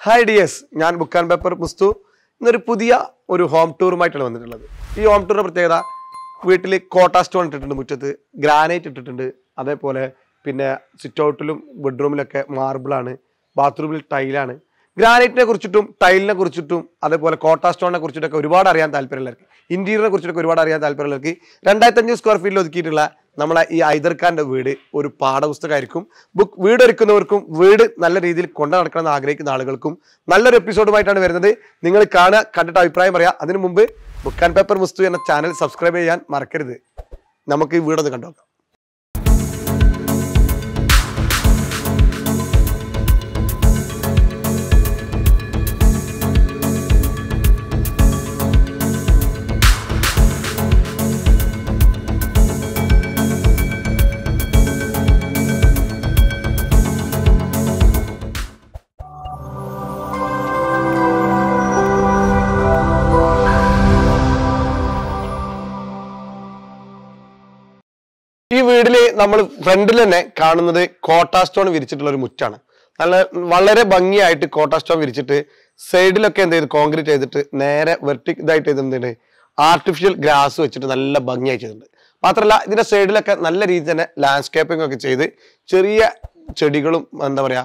Hi ഡിയസ് ഞാൻ book and paper Musthu ഇന്നൊരു പുതിയ ഒരു ഹോം ടൂറുമായിട്ടാണ് വന്നിട്ടുള്ളത് ഈ ഹോം ടൂറിന്റെ പ്രത്യേകത വീട്ടിൽ കോട്ട സ്റ്റോൺ ഇട്ടിട്ടുണ്ട് മുറ്റത്ത് ഗ്രാനൈറ്റ് ഇട്ടിട്ടുണ്ട് അതേപോലെ പിന്നെ സിറ്റ് ഔട്ടിലും ബെഡ്റൂമിലൊക്കെ മാർബിളാണ് ബാത്റൂമിൽ ടൈലാണ് ഗ്രാനൈറ്റിനെ കുറിച്ചിട്ടും ടൈലിനെ കുറിച്ചിട്ടും അതേപോലെ കോട്ട സ്റ്റോണിനെ കുറിച്ചിട്ടൊക്കെ ഒരുപാട് അറിയാൻ താല്പര്യമുള്ളവർക്ക് ഇന്റീരിയറിനെ കുറിച്ചിട്ടൊക്കെ ഒരുപാട് അറിയാൻ താല്പര്യമുള്ളവർക്ക് രണ്ടായിരത്തി അഞ്ഞൂറ് സ്ക്വയർ ഫീറ്റിൽ ഒതുക്കിയിട്ടുള്ള നമ്മളെ ഈ ഐദർ ഖാന്റെ വീട് ഒരു പാഠപുസ്തകമായിരിക്കും ബുക്ക് വീട് ഒരുക്കുന്നവർക്കും വീട് നല്ല രീതിയിൽ കൊണ്ടു നടക്കണമെന്ന് ആഗ്രഹിക്കുന്ന ആളുകൾക്കും നല്ലൊരു എപ്പിസോഡുമായിട്ടാണ് വരുന്നത് നിങ്ങൾ കാണുക കണ്ടിട്ട് അഭിപ്രായം പറയാം അതിനു മുമ്പ് ബുക്ക് ആൻഡ് പേപ്പർ മുസ്തു എന്ന ചാനൽ സബ്സ്ക്രൈബ് ചെയ്യാൻ മറക്കരുത് നമുക്ക് ഈ വീടൊന്ന് കണ്ടോക്കാം ഈ വീടില് നമ്മൾ ഫ്രണ്ടിൽ തന്നെ കാണുന്നത് കോട്ട സ്റ്റോൺ വിരിച്ചിട്ടുള്ള ഒരു മുറ്റാണ് നല്ല വളരെ ഭംഗിയായിട്ട് കോട്ട സ്റ്റോൺ വിരിച്ചിട്ട് സൈഡിലൊക്കെ എന്ത് ചെയ്ത് കോൺക്രീറ്റ് ചെയ്തിട്ട് നേരെ വെർട്ടി ഇതായിട്ട് എന്തുണ്ട് ആർട്ടിഫിഷ്യൽ ഗ്രാസ് വെച്ചിട്ട് നല്ല ഭംഗിയായി ചെയ്തിട്ടുണ്ട് മാത്രമല്ല ഇതിന്റെ സൈഡിലൊക്കെ നല്ല രീതിയിൽ തന്നെ ലാൻഡ്സ്കേപ്പിംഗ് ഒക്കെ ചെയ്ത് ചെറിയ ചെടികളും എന്താ പറയാ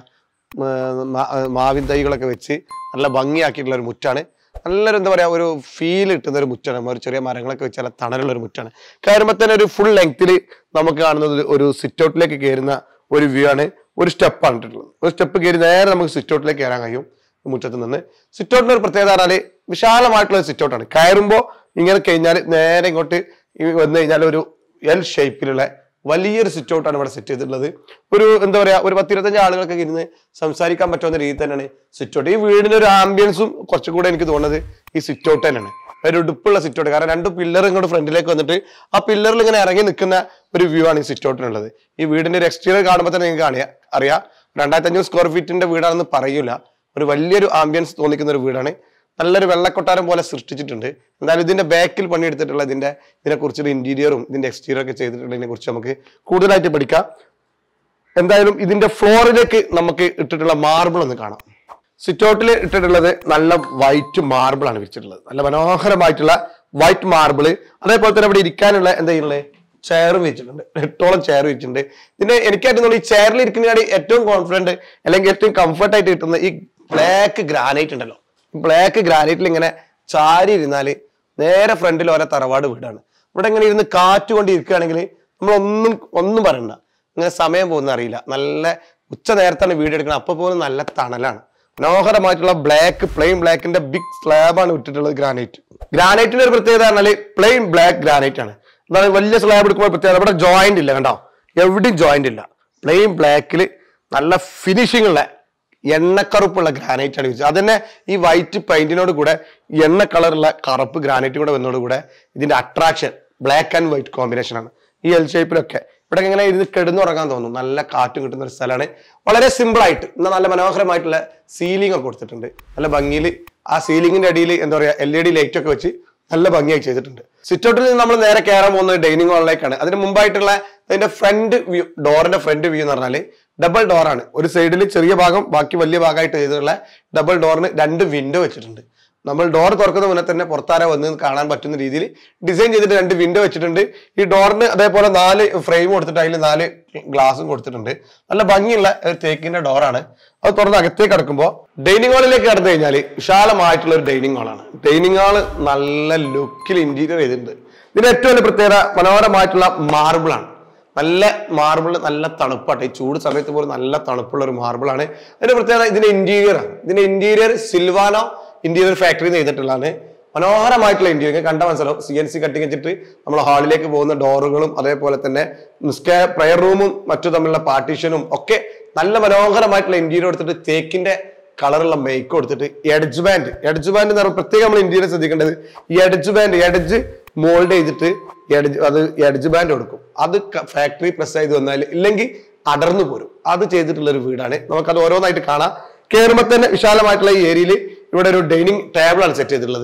ഏർ മാ- മാവിൻ തൈകളൊക്കെ വെച്ച് നല്ല ഭംഗിയാക്കിയിട്ടുള്ള ഒരു മുറ്റാണ് നല്ലൊരു എന്താ പറയാ ഒരു ഫീൽ കിട്ടുന്ന ഒരു മുറ്റാണ് ഒരു ചെറിയ മരങ്ങളൊക്കെ വെച്ച് നല്ല തണലുള്ള ഒരു മുറ്റാണ് കയറുമ്പോൾ തന്നെ ഒരു ഫുൾ ലെങ്ത്തിൽ നമുക്ക് കാണുന്നത് ഒരു സിറ്റ് ഔട്ടിലേക്ക് കയറുന്ന ഒരു വ്യൂ ആണ് ഒരു സ്റ്റെപ്പാണ് ഇട്ടിട്ടുള്ളത് ഒരു സ്റ്റെപ്പ് കയറി നേരെ നമുക്ക് സിറ്റ് ഔട്ടിലേക്ക് കയറാൻ കഴിയും മുറ്റത്ത് നിന്ന് സിറ്റ് ഔട്ടിന്റെ ഒരു പ്രത്യേകത പറഞ്ഞാല് വിശാലമായിട്ടുള്ള ഒരു സിറ്റ് ഔട്ടാണ് കയറുമ്പോൾ ഇങ്ങനെ കഴിഞ്ഞാൽ നേരെ ഇങ്ങോട്ട് ഈ വന്നു കഴിഞ്ഞാൽ ഒരു എൽ ഷേപ്പിലുള്ള വലിയൊരു സിറ്റ് ഔട്ടാണ് ഇവിടെ സെറ്റ് ചെയ്തിട്ടുള്ളത് ഒരു എന്താ പറയാ ഒരു പത്തിരുപത്തഞ്ച് ആളുകൾക്ക് ഇരുന്ന് സംസാരിക്കാൻ പറ്റുന്ന രീതി തന്നെയാണ് സിറ്റ് ഔട്ട് ഈ വീടിന്റെ ഒരു ആംബിയൻസും കുറച്ചുകൂടെ എനിക്ക് തോന്നുന്നത് ഈ സിറ്റ് ഔട്ട് തന്നെയാണ് ഒരു ഉടുപ്പുള്ള സിറ്റ് ഔട്ട് കാരണം രണ്ട് പില്ലർ ഇങ്ങോട്ട് ഫ്രണ്ടിലേക്ക് വന്നിട്ട് ആ പില്ലറിൽ ഇങ്ങനെ ഇറങ്ങി നിൽക്കുന്ന ഒരു വ്യൂ ആണ് ഈ സിറ്റ് ഔട്ടിനുള്ളത് ഈ വീടിന്റെ ഒരു എക്സ്റ്റീരിയർ കാണുമ്പോൾ തന്നെ നിങ്ങൾക്ക് അറിയാം അറിയാം രണ്ടായിരത്തി അഞ്ഞൂറ് സ്ക്വയർ ഫീറ്റിന്റെ വീടാണെന്ന് പറയൂല ഒരു വലിയൊരു ആംബിയൻസ് തോന്നിക്കുന്ന ഒരു വീടാണ് നല്ലൊരു വെള്ളക്കൊട്ടാരം പോലെ സൃഷ്ടിച്ചിട്ടുണ്ട് എന്തായാലും ഇതിന്റെ ബാക്കിൽ പണിയെടുത്തിട്ടുള്ള ഇതിന്റെ ഇതിനെ കുറിച്ചുള്ള ഇന്റീരിയറും ഇതിന്റെ എക്സ്റ്റീരിയർ ഒക്കെ ചെയ്തിട്ടുള്ളതിനെ കുറിച്ച് നമുക്ക് കൂടുതലായിട്ട് പഠിക്കാം എന്തായാലും ഇതിന്റെ ഫ്ലോറിലേക്ക് നമുക്ക് ഇട്ടിട്ടുള്ള മാർബിൾ ഒന്ന് കാണാം സിറ്റൗട്ടിൽ ഇട്ടിട്ടുള്ളത് നല്ല വൈറ്റ് മാർബിൾ ആണ് വെച്ചിട്ടുള്ളത് നല്ല മനോഹരമായിട്ടുള്ള വൈറ്റ് മാർബിൾ അതേപോലെ തന്നെ ഇവിടെ ഇരിക്കാനുള്ള എന്താ ചെയ്യുന്നത് ചെയറും വെച്ചിട്ടുണ്ട് എട്ടോളം ചെയർ വെച്ചിട്ടുണ്ട് ഇതിന്റെ എനിക്കായിട്ട് തോന്നുന്നു ഈ ചെയറിൽ ഇരിക്കുന്നതിനാണ് ഏറ്റവും കോൺഫിഡന്റ് അല്ലെങ്കിൽ ഏറ്റവും കംഫർട്ട് ആയിട്ട് കിട്ടുന്ന ഈ ബ്ലാക്ക് ഗ്രാനൈറ്റ് ഉണ്ടല്ലോ ബ്ലാക്ക് ഗ്രാനൈറ്റിൽ ഇങ്ങനെ ചാരി ഇരുന്നാല് നേരെ ഫ്രണ്ടിൽ ഓരോ തറവാട് വീടാണ് ഇവിടെ ഇങ്ങനെ ഇരുന്ന് കാറ്റ് കൊണ്ട് ഇരിക്കുകയാണെങ്കിൽ നമ്മളൊന്നും ഒന്നും പറയണ്ട ഇങ്ങനെ സമയം പോകുന്ന അറിയില്ല നല്ല ഉച്ച നേരത്താണ് വീഡിയോ എടുക്കുന്നത് അപ്പൊ പോലും നല്ല തണലാണ് മനോഹരമായിട്ടുള്ള ബ്ലാക്ക് പ്ലെയിൻ ബ്ലാക്കിന്റെ ബിഗ് സ്ലാബാണ് വിട്ടിട്ടുള്ളത് ഗ്രാനൈറ്റ് ഗ്രാനൈറ്റിന്റെ ഒരു പ്രത്യേകത പറഞ്ഞാല് പ്ലെയിൻ ബ്ലാക്ക് ഗ്രാനൈറ്റ് ആണ് എന്താണ് വലിയ സ്ലാബ് എടുക്കുമ്പോൾ പ്രത്യേകത ഇവിടെ ജോയിന്റ് ഇല്ല കണ്ടോ എവിടെയും ജോയിന്റ് ഇല്ല പ്ലെയിൻ ബ്ലാക്കിൽ നല്ല ഫിനിഷിംഗ് ഉള്ള എണ്ണക്കറുപ്പുള്ള ഗ്രാനൈറ്റ് ആണ് യൂസ് അതന്നെ ഈ വൈറ്റ് പെയിന്റിനോട് കൂടെ എണ്ണ കളറുള്ള കറുപ്പ് ഗ്രാനൈറ്റ് കൂടെ വന്നതോട് കൂടെ ഇതിന്റെ attraction black and white combination ആണ് ഈ എൽ ഷേപ്പിലൊക്കെ ഇവിടെ ഇങ്ങനെ ഇരുന്ന് കിടന്നുറങ്ങാൻ തോന്നും നല്ല കാറ്റ് കിട്ടുന്ന ഒരു സ്ഥലമാണ് വളരെ സിമ്പിൾ ആയിട്ട് എന്നാൽ നല്ല മനോഹരമായിട്ടുള്ള സീലിംഗ് ഒക്കെ കൊടുത്തിട്ടുണ്ട് നല്ല ഭംഗിയിൽ ആ സീലിംഗിന്റെ അടിയിൽ എന്താ പറയാ എൽ ഇ ഡി ലൈറ്റ് ഒക്കെ വെച്ച് നല്ല ഭംഗിയായി ചെയ്തിട്ടുണ്ട് സിറ്റ് ഔട്ടിൽ നിന്ന് നമ്മൾ നേരെ കയറാൻ പോകുന്നത് ഡൈനിങ് ഹാളിലേക്കാണ് അതിന് മുമ്പായിട്ടുള്ള അതിന്റെ ഫ്രണ്ട് വ്യൂ ഡോറിന്റെ ഫ്രണ്ട് വ്യൂ എന്ന് പറഞ്ഞാല് ഡബിൾ ഡോറാണ് ഒരു സൈഡിൽ ചെറിയ ഭാഗം ബാക്കി വലിയ ഭാഗമായിട്ട് ചെയ്തിട്ടുള്ള ഡബിൾ ഡോറിന് രണ്ട് വിൻഡോ വെച്ചിട്ടുണ്ട് നമ്മൾ ഡോർ തുറക്കുന്ന മുന്നേ തന്നെ പുറത്താരെ വന്ന് കാണാൻ പറ്റുന്ന രീതിയിൽ ഡിസൈൻ ചെയ്തിട്ട് രണ്ട് വിൻഡോ വെച്ചിട്ടുണ്ട് ഈ ഡോറിന് അതേപോലെ നാല് ഫ്രെയിം കൊടുത്തിട്ട് അതിൽ നാല് ഗ്ലാസും കൊടുത്തിട്ടുണ്ട് നല്ല ഭംഗിയുള്ള ഒരു തേക്കിന്റെ ഡോറാണ് അത് തുറന്ന് അകത്തേക്ക് കിടക്കുമ്പോൾ ഡൈനിങ് ഹാളിലേക്ക് കടന്നു കഴിഞ്ഞാൽ വിശാലമായിട്ടുള്ള ഒരു ഡൈനിങ് ഹാളാണ് ഡൈനിങ് ഹാള് നല്ല ലുക്കിൽ ഇന്റീരിയർ ചെയ്തിട്ടുണ്ട് ഇതിന്റെ ഏറ്റവും വലിയ പ്രത്യേകത മനോഹരമായിട്ടുള്ള മാർബിൾ ആണ് നല്ല മാർബിൾ നല്ല തണുപ്പാട്ടെ ഈ ചൂട് സമയത്ത് പോലും നല്ല തണുപ്പുള്ള ഒരു മാർബിൾ ആണ് അതിന്റെ പ്രത്യേകത ഇതിന്റെ ഇന്റീരിയർ ആണ് ഇതിന്റെ ഇന്റീരിയർ സിൽവാനോ ഇന്റീരിയർ ഫാക്ടറി ചെയ്തിട്ടുള്ളതാണ് മനോഹരമായിട്ടുള്ള ഇന്റീരിയർ കണ്ട മനസ്സിലാവും സി എൻ സി കട്ടിങ് വെച്ചിട്ട് നമ്മൾ ഹാളിലേക്ക് പോകുന്ന ഡോറുകളും അതേപോലെ തന്നെ നിസ്കാ പ്രയർ റൂമും മറ്റു തമ്മിലുള്ള പാർട്ടീഷനും ഒക്കെ നല്ല മനോഹരമായിട്ടുള്ള ഇന്റീരിയർ എടുത്തിട്ട് തേക്കിന്റെ കളറുള്ള മേക്ക് കൊടുത്തിട്ട് എഡ്ജ് ബാൻഡ് എഡ്ജ് ബാൻഡ് എന്ന് പറയുമ്പോൾ പ്രത്യേകം നമ്മൾ ഇന്ത്യയിൽ ശ്രദ്ധിക്കേണ്ടത് ഈ എഡ്ജ് ബാൻഡ് എഡ്ജ് മോൾഡ് ചെയ്തിട്ട് എഡ്ജ് അത് എഡ്ജ് ബാൻഡ് കൊടുക്കും അത് ഫാക്ടറി പ്രസ് ചെയ്ത് വന്നാൽ ഇല്ലെങ്കിൽ അടർന്നു പോരും അത് ചെയ്തിട്ടുള്ള ഒരു വീടാണ് നമുക്കത് ഓരോന്നായിട്ട് കാണാം കയറുമ്പോൾ തന്നെ വിശാലമായിട്ടുള്ള ഈ ഏരിയയിൽ ഇവിടെ ഒരു ഡൈനിങ് ടേബിൾ ആണ് സെറ്റ് ചെയ്തിട്ടുള്ളത്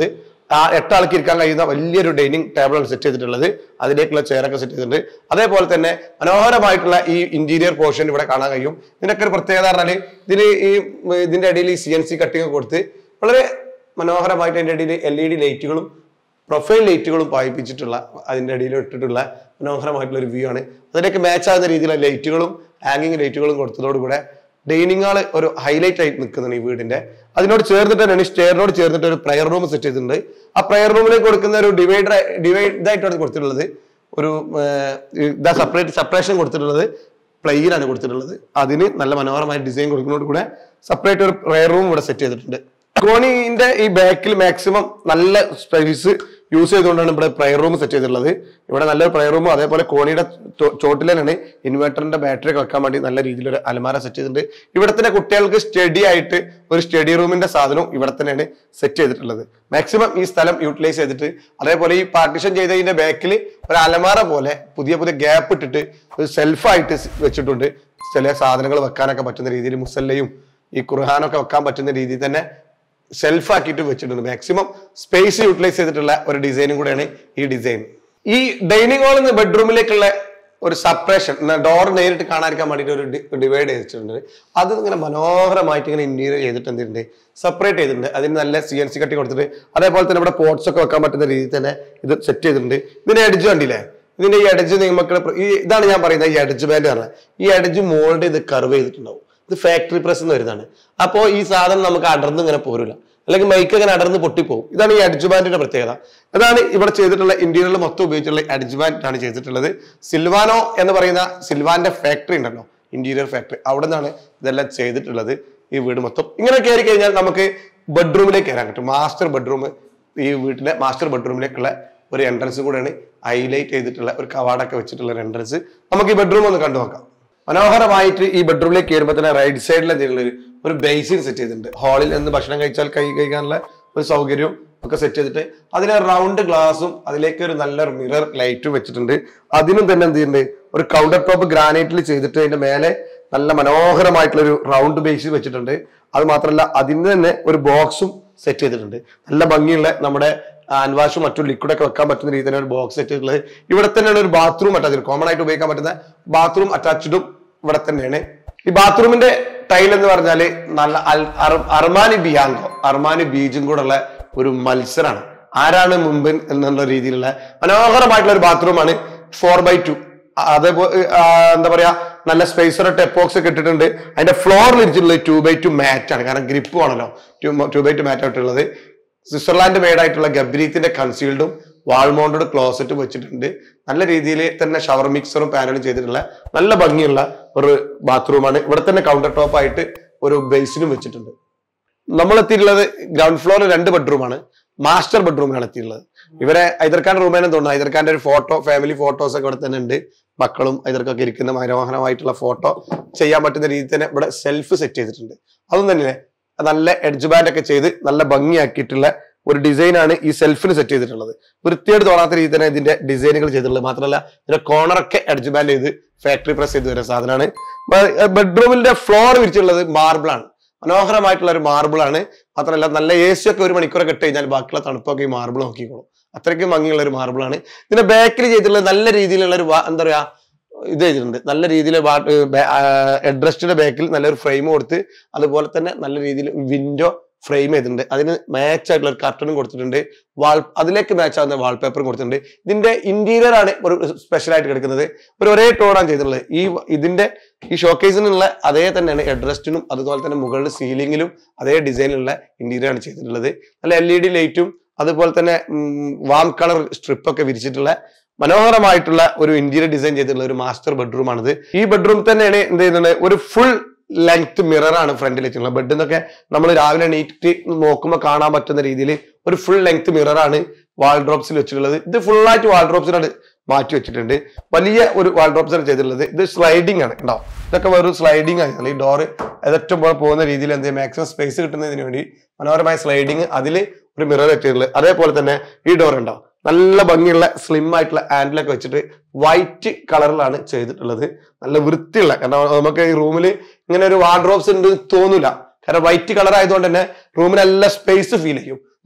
ആ എട്ടാൾക്ക് ഇരിക്കാൻ കഴിയുന്ന വലിയൊരു ഡൈനിങ് ടേബിളാണ് സെറ്റ് ചെയ്തിട്ടുള്ളത് അതിലേക്കുള്ള ചെയറൊക്കെ സെറ്റ് ചെയ്തിട്ടുണ്ട് അതേപോലെ തന്നെ മനോഹരമായിട്ടുള്ള ഈ ഇന്റീരിയർ പോർഷൻ ഇവിടെ കാണാൻ കഴിയും ഇതിനൊക്കെ ഒരു പ്രത്യേകത പറഞ്ഞാൽ ഇതിന് ഈ ഉം, ഇതിന്റെ ഇടയിൽ ഈ സി എൻ സി കട്ടിങ് കൊടുത്ത് വളരെ മനോഹരമായിട്ട് അതിന്റെ ഇടയിൽ എൽ ഇ ഡി ലൈറ്റുകളും പ്രൊഫൈൽ ലൈറ്റുകളും പായിപ്പിച്ചിട്ടുള്ള അതിന്റെ ഇടയിൽ ഇട്ടിട്ടുള്ള മനോഹരമായിട്ടുള്ള ഒരു വ്യൂ ആണ് അതിലേക്ക് മാച്ച് ആകുന്ന രീതിയിലുള്ള ലൈറ്റുകളും ഹാങ്ങിങ് ലൈറ്റുകളും കൊടുത്തതോടുകൂടെ ഡൈനിങ് ഹാള് ഒരു ഹൈലൈറ്റ് ആയിട്ട് നിൽക്കുന്നുണ്ട് ഈ വീടിന്റെ അതിനോട് ചേർന്നിട്ട് തന്നെയാണ് സ്റ്റെയറിനോട് ചേർന്നിട്ട് ഒരു പ്രയർ റൂം സെറ്റ് ചെയ്തിട്ടുണ്ട് ആ പ്രയർ റൂമിലേക്ക് കൊടുക്കുന്ന ഒരു ഡിവൈഡർ ഡിവൈഡ് ആയിട്ടാണ് കൊടുത്തിട്ടുള്ളത് ഒരു ഏർ, ഇതാ സെപ്പറേറ്റ് സെപ്പറേഷൻ കൊടുത്തിട്ടുള്ളത് പ്ലെയിൻ ആണ് കൊടുത്തിട്ടുള്ളത് അതിന് നല്ല മനോഹരമായ ഡിസൈൻ കൊടുക്കുന്നതോട് കൂടെ സെപ്പറേറ്റ് ഒരു പ്രയർ റൂം ഇവിടെ സെറ്റ് ചെയ്തിട്ടുണ്ട് കോണിന്റെ ഈ ബാക്കിൽ മാക്സിമം നല്ല സ്പേസ് യൂസ് ചെയ്തുകൊണ്ടാണ് ഇവിടെ പ്രയർ റൂം സെറ്റ് ചെയ്തിട്ടുള്ളത് ഇവിടെ നല്ലൊരു പ്രയർ റൂമും അതേപോലെ കോണിയുടെ ചോ- ചോട്ടിൽ തന്നെയാണ് ഇൻവെർട്ടറിന്റെ ബാറ്ററി ഒക്കെ വെക്കാൻ വേണ്ടി നല്ല രീതിയിൽ ഒരു അലമാര സെറ്റ് ചെയ്തിട്ടുണ്ട് ഇവിടെ തന്നെ കുട്ടികൾക്ക് സ്റ്റഡി ആയിട്ട് ഒരു സ്റ്റഡി റൂമിന്റെ സാധനവും ഇവിടെ തന്നെയാണ് സെറ്റ് ചെയ്തിട്ടുള്ളത് മാക്സിമം ഈ സ്ഥലം യൂട്ടിലൈസ് ചെയ്തിട്ട് അതേപോലെ ഈ പാർട്ടിഷൻ ചെയ്തതിന്റെ ബാക്കിൽ ഒരു അലമാര പോലെ പുതിയ പുതിയ ഗ്യാപ്പ് ഇട്ടിട്ട് ഒരു സെൽഫായിട്ട് വെച്ചിട്ടുണ്ട് ചില സാധനങ്ങൾ വെക്കാനൊക്കെ പറ്റുന്ന രീതിയിൽ മുസല്ലയും ഈ ഖുർഹാനൊക്കെ വെക്കാൻ പറ്റുന്ന രീതിയിൽ തന്നെ സെൽഫ് ആക്കിയിട്ട് വെച്ചിട്ടുണ്ട് മാക്സിമം സ്പേസ് യൂട്ടിലൈസ് ചെയ്തിട്ടുള്ള ഒരു ഡിസൈനും കൂടെയാണ് ഈ ഡിസൈൻ ഈ ഡൈനിങ് ഹാളിൽ നിന്ന് ബെഡ്റൂമിലേക്കുള്ള ഒരു സെപ്പറേഷൻ ഡോർ നേരിട്ട് കാണാതിരിക്കാൻ വേണ്ടിയിട്ട് ഒരു ഡിവൈഡ് ചെയ്തിട്ടുണ്ട് അത് ഇങ്ങനെ മനോഹരമായിട്ട് ഇങ്ങനെ ഇന്റീരിയർ ചെയ്തിട്ട് എന്തിട്ടുണ്ട് സെപ്പറേറ്റ് ചെയ്തിട്ടുണ്ട് അതിന് നല്ല സി എൻ സി കട്ടി കൊടുത്തിട്ട് അതേപോലെ തന്നെ ഇവിടെ പോട്ട്സ് ഒക്കെ വെക്കാൻ പറ്റുന്ന രീതിയിൽ തന്നെ ഇത് സെറ്റ് ചെയ്തിട്ടുണ്ട് ഇതിന്റെ എഡ്ജ് കണ്ടില്ലേ ഇതിന്റെ ഈ എഡ്ജ് നിങ്ങൾക്ക് ഈ ഇതാണ് ഞാൻ പറയുന്നത് ഈ എഡ്ജ് ബാൻഡ് പറഞ്ഞത് ഈ എഡ്ജ് മോൾഡ് ചെയ്ത് കർവ് ചെയ്തിട്ടുണ്ടാവും ഇത് ഫാക്ടറി പ്രസ് എന്ന് വരുന്നതാണ് അപ്പോൾ ഈ സാധനം നമുക്ക് അടർന്ന് ഇങ്ങനെ പോരില്ല അല്ലെങ്കിൽ മൈക്ക് ഇങ്ങനെ അടർന്ന് പൊട്ടിപ്പോകും ഇതാണ് ഈ അഡ്ജ് ബാൻഡിന്റെ പ്രത്യേകത ഇതാണ് ഇവിടെ ചെയ്തിട്ടുള്ള ഇന്റീരിയറിൽ മൊത്തം ഉപയോഗിച്ചിട്ടുള്ള അഡ്ജ് ബാൻഡ് ആണ് ചെയ്തിട്ടുള്ളത് സിൽവാനോ എന്ന് പറയുന്ന സിൽവാന്റെ ഫാക്ടറി ഉണ്ടല്ലോ ഇന്റീരിയർ ഫാക്ടറി അവിടെ നിന്നാണ് ഇതെല്ലാം ചെയ്തിട്ടുള്ളത് ഈ വീട് മൊത്തം ഇങ്ങനെ കയറി കഴിഞ്ഞാൽ നമുക്ക് ബെഡ്റൂമിലേക്ക് കയറാൻ പറ്റും മാസ്റ്റർ ബെഡ്റൂം ഈ വീട്ടിലെ മാസ്റ്റർ ബെഡ്റൂമിലേക്കുള്ള ഒരു എൻട്രൻസ് കൂടെയാണ് ഹൈലൈറ്റ് ചെയ്തിട്ടുള്ള ഒരു കവാടൊക്കെ വെച്ചിട്ടുള്ള ഒരു എൻട്രൻസ് നമുക്ക് ഈ ബെഡ്റൂം ഒന്ന് കണ്ടു നോക്കാം മനോഹരമായിട്ട് ഈ ബെഡ്റൂമിലേക്ക് കയറുമ്പോൾ തന്നെ റൈറ്റ് സൈഡിൽ എന്തെങ്കിലും ഒരു ഒരു ബേസിൻ സെറ്റ് ചെയ്തിട്ടുണ്ട് ഹാളിൽ നിന്ന് ഭക്ഷണം കഴിച്ചാൽ കൈ കഴിക്കാനുള്ള ഒരു സൗകര്യവും ഒക്കെ സെറ്റ് ചെയ്തിട്ട് അതിലെ റൗണ്ട് ഗ്ലാസും അതിലേക്ക് ഒരു നല്ല മിറർ ലൈറ്റും വെച്ചിട്ടുണ്ട് അതിനും തന്നെ എന്ത് ചെയ്യുന്നുണ്ട് ഒരു കൗണ്ടർ ടോപ്പ് ഗ്രാനൈറ്റിൽ ചെയ്തിട്ട് അതിന്റെ മേലെ നല്ല മനോഹരമായിട്ടുള്ള ഒരു റൗണ്ട് ബേസ് വെച്ചിട്ടുണ്ട് അത് മാത്രമല്ല അതിന് തന്നെ ഒരു ബോക്സും സെറ്റ് ചെയ്തിട്ടുണ്ട് നല്ല ഭംഗിയുള്ള നമ്മുടെ ഹാൻഡ് വാഷും മറ്റു ലിക്വിഡ് ഒക്കെ വെക്കാൻ പറ്റുന്ന രീതിയിൽ ഒരു ബോക്സ് സെറ്റ് ചെയ്തിട്ടുള്ളത് ഇവിടെ തന്നെയാണ് ഒരു ബാത്റൂം അറ്റാച്ച് കോമൺ ആയിട്ട് ഉപയോഗിക്കാൻ പറ്റുന്ന ബാത്റൂം അറ്റാച്ച്ഡും ഇവിടെ തന്നെയാണ് ഈ ബാത്റൂമിന്റെ ടൈൽ എന്ന് പറഞ്ഞാല് നല്ല അൽ- അർ- അർമാനി ബിയാങ്കോ അർമാനി ബീജും കൂടെ ഉള്ള ഒരു മത്സരമാണ് ആരാണ് മുമ്പിൻ എന്നുള്ള രീതിയിലുള്ള മനോഹരമായിട്ടുള്ള ഒരു ബാത്റൂമാണ് ഫോർ ബൈ ടു അതേപോലെ ആ, എന്താ പറയാ നല്ല സ്പേസർ ടെപ്പോക്സ് ഒക്കെ ഇട്ടിട്ടുണ്ട് അതിന്റെ ഫ്ലോറിൽ ഇരിച്ചിട്ടുള്ളത് ടു ബൈ ടു മാറ്റ് ആണ് കാരണം ഗ്രിപ്പ് ആണല്ലോ ടു ബൈ ടു മാറ്റ് ആയിട്ടുള്ളത് സ്വിറ്റ്സർലാൻഡ് മെയ്ഡ് ആയിട്ടുള്ള ഗബ്രീത്തിന്റെ കൺസീൽഡും വാൾ മൗണ്ടഡ് ക്ലോസറ്റും വെച്ചിട്ടുണ്ട് നല്ല രീതിയിൽ തന്നെ ഷവർ മിക്സറും പാനലും ചെയ്തിട്ടുള്ള നല്ല ഭംഗിയുള്ള ഒരു ബാത്റൂമാണ് ഇവിടെ തന്നെ കൗണ്ടർ ടോപ്പ് ആയിട്ട് ഒരു ബേസിനും വെച്ചിട്ടുണ്ട് നമ്മൾ എത്തിയിട്ടുള്ളത് ഗ്രൗണ്ട് ഫ്ലോറിൽ രണ്ട് ബെഡ്റൂമാണ് മാസ്റ്റർ ബെഡ്റൂമിലാണ് എത്തിയിട്ടുള്ളത് ഇവരെ ഹൈദർഖാന്റെ റൂമേനെ തോന്നുന്നു ഹൈദർഖാന്റെ ഒരു ഫോട്ടോ ഫാമിലി ഫോട്ടോസ് ഒക്കെ ഇവിടെ തന്നെ ഉണ്ട് മക്കളും ഹൈദർക്കൊക്കെ ഇരിക്കുന്ന മനോഹരമായിട്ടുള്ള ഫോട്ടോ ചെയ്യാൻ പറ്റുന്ന രീതിയിൽ തന്നെ ഇവിടെ സെൽഫ് സെറ്റ് ചെയ്തിട്ടുണ്ട് അതും തന്നെ നല്ല എഡ്ജ് ബാൻഡ് ഒക്കെ ചെയ്ത് നല്ല ഭംഗിയാക്കിയിട്ടുള്ള ഒരു ഡിസൈനാണ് ഈ സെൽഫിന് സെറ്റ് ചെയ്തിട്ടുള്ളത് വൃത്തിയായിട്ട് തോന്നാത്ത രീതിയിൽ തന്നെ ഇതിന്റെ ഡിസൈനുകൾ ചെയ്തിട്ടുള്ളത് മാത്രമല്ല ഇതിന്റെ കോർണറൊക്കെ എഡ്ജ് ബാൻഡ് ചെയ്ത് ഫാക്ടറി പ്രസ് ചെയ്ത് വരുന്ന സാധനമാണ് ബെഡ്റൂമിന്റെ ഫ്ലോർ വിരിച്ചിട്ടുള്ളത് മാർബിൾ ആണ് മനോഹരമായിട്ടുള്ള ഒരു മാർബിൾ ആണ് മാത്രമല്ല നല്ല എ സി ഒക്കെ ഒരു മണിക്കൂറൊക്കെ ഇട്ട് കഴിഞ്ഞാൽ ബാക്കിയുള്ള തണുപ്പൊക്കെ ഈ മാർബിൾ നോക്കിക്കോളും അത്രയ്ക്കും ഭംഗിയുള്ള ഒരു മാർബിൾ ആണ് ഇതിന്റെ ബാക്കിൽ ചെയ്തിട്ടുള്ള നല്ല രീതിയിലുള്ള ഒരു വാ- എന്താ പറയാ ഇത് ചെയ്തിട്ടുണ്ട് നല്ല രീതിയിൽ ഹെഡ്രസ്റ്റിന്റെ ബാക്കിൽ നല്ലൊരു ഫ്രെയിം കൊടുത്ത് അതുപോലെ തന്നെ നല്ല രീതിയിൽ വിൻഡോ ഫ്രെയിം ചെയ്തിട്ടുണ്ട് അതിന് മാച്ച് ആയിട്ടുള്ള ഒരു കർട്ടനും കൊടുത്തിട്ടുണ്ട് വാൾ അതിലേക്ക് മാച്ച് ആവുന്ന വാൾപേപ്പറും കൊടുത്തിട്ടുണ്ട് ഇതിന്റെ ഇന്റീരിയർ ആണ് ഒരു സ്പെഷ്യൽ ആയിട്ട് കിടക്കുന്നത് ഒരു ഒരേ ടോണാണ് ചെയ്തിട്ടുള്ളത് ഈ വ- ഇതിന്റെ ഈ ഷോക്കേസിനുള്ള അതേ തന്നെയാണ് ഹെഡ്രസ്റ്റിനും അതുപോലെ തന്നെ മുകളിൽ സീലിംഗിലും അതേ ഡിസൈനിലുള്ള ഇന്റീരിയർ ആണ് ചെയ്തിട്ടുള്ളത് നല്ല എൽ ഇ ഡി ലൈറ്റും അതുപോലെ തന്നെ വാം കളർ സ്ട്രിപ്പ് ഒക്കെ വിരിച്ചിട്ടുള്ള മനോഹരമായിട്ടുള്ള ഒരു ഇന്റീരിയർ ഡിസൈൻ ചെയ്തിട്ടുള്ള ഒരു മാസ്റ്റർ ബെഡ്റൂം ആണിത് ഈ ബെഡ്റൂം തന്നെയാണ് എന്ത് ചെയ്യുന്നത് ഒരു ഫുൾ ലെങ്ത് മിറർ ആണ് ഫ്രണ്ടിൽ വെച്ചിട്ടുള്ളത് ബെഡ് എന്നൊക്കെ നമ്മൾ രാവിലെ നീറ്റ് നോക്കുമ്പോൾ കാണാൻ പറ്റുന്ന രീതിയിൽ ഒരു ഫുൾ ലെങ്ത് മിറർ ആണ് വാൾഡ്രോപ്സിൽ വെച്ചിട്ടുള്ളത് ഇത് full ആയിട്ട് വാൾഡ്രോപ്സിലാണ് മാറ്റി വെച്ചിട്ടുണ്ട് വലിയ ഒരു വാൾഡ്രോപ്സ് ആണ് ചെയ്തിട്ടുള്ളത് ഇത് സ്ലൈഡിംഗ് ആണ് കേട്ടോ ഇതൊക്കെ വെറും സ്ലൈഡിംഗ് ആയിരുന്നു ഈ ഡോറ് ഏതറ്റം പോലെ പോകുന്ന രീതിയിൽ എന്ത് മാക്സിമം സ്പേസ് കിട്ടുന്നതിന് വേണ്ടി മനോഹരമായ സ്ലൈഡിങ് അതിൽ ഒരു മിറർ വെച്ചിട്ടുള്ളത് അതേപോലെ തന്നെ ഈ ഡോർ ഉണ്ടോ നല്ല ഭംഗിയുള്ള സ്ലിം ആയിട്ടുള്ള ഹാൻഡിലൊക്കെ വെച്ചിട്ട് വൈറ്റ് കളറിലാണ് ചെയ്തിട്ടുള്ളത് നല്ല വൃത്തിയുള്ള കാരണം നമുക്ക് ഈ റൂമിൽ ഇങ്ങനെ ഒരു വാർഡ്രോബ്സ് ഉണ്ട് എന്ന് തോന്നില്ല കാരണം വൈറ്റ് കളർ ആയതുകൊണ്ട് തന്നെ റൂമിൽ നല്ല സ്പേസ് ഫീൽ ചെയ്യും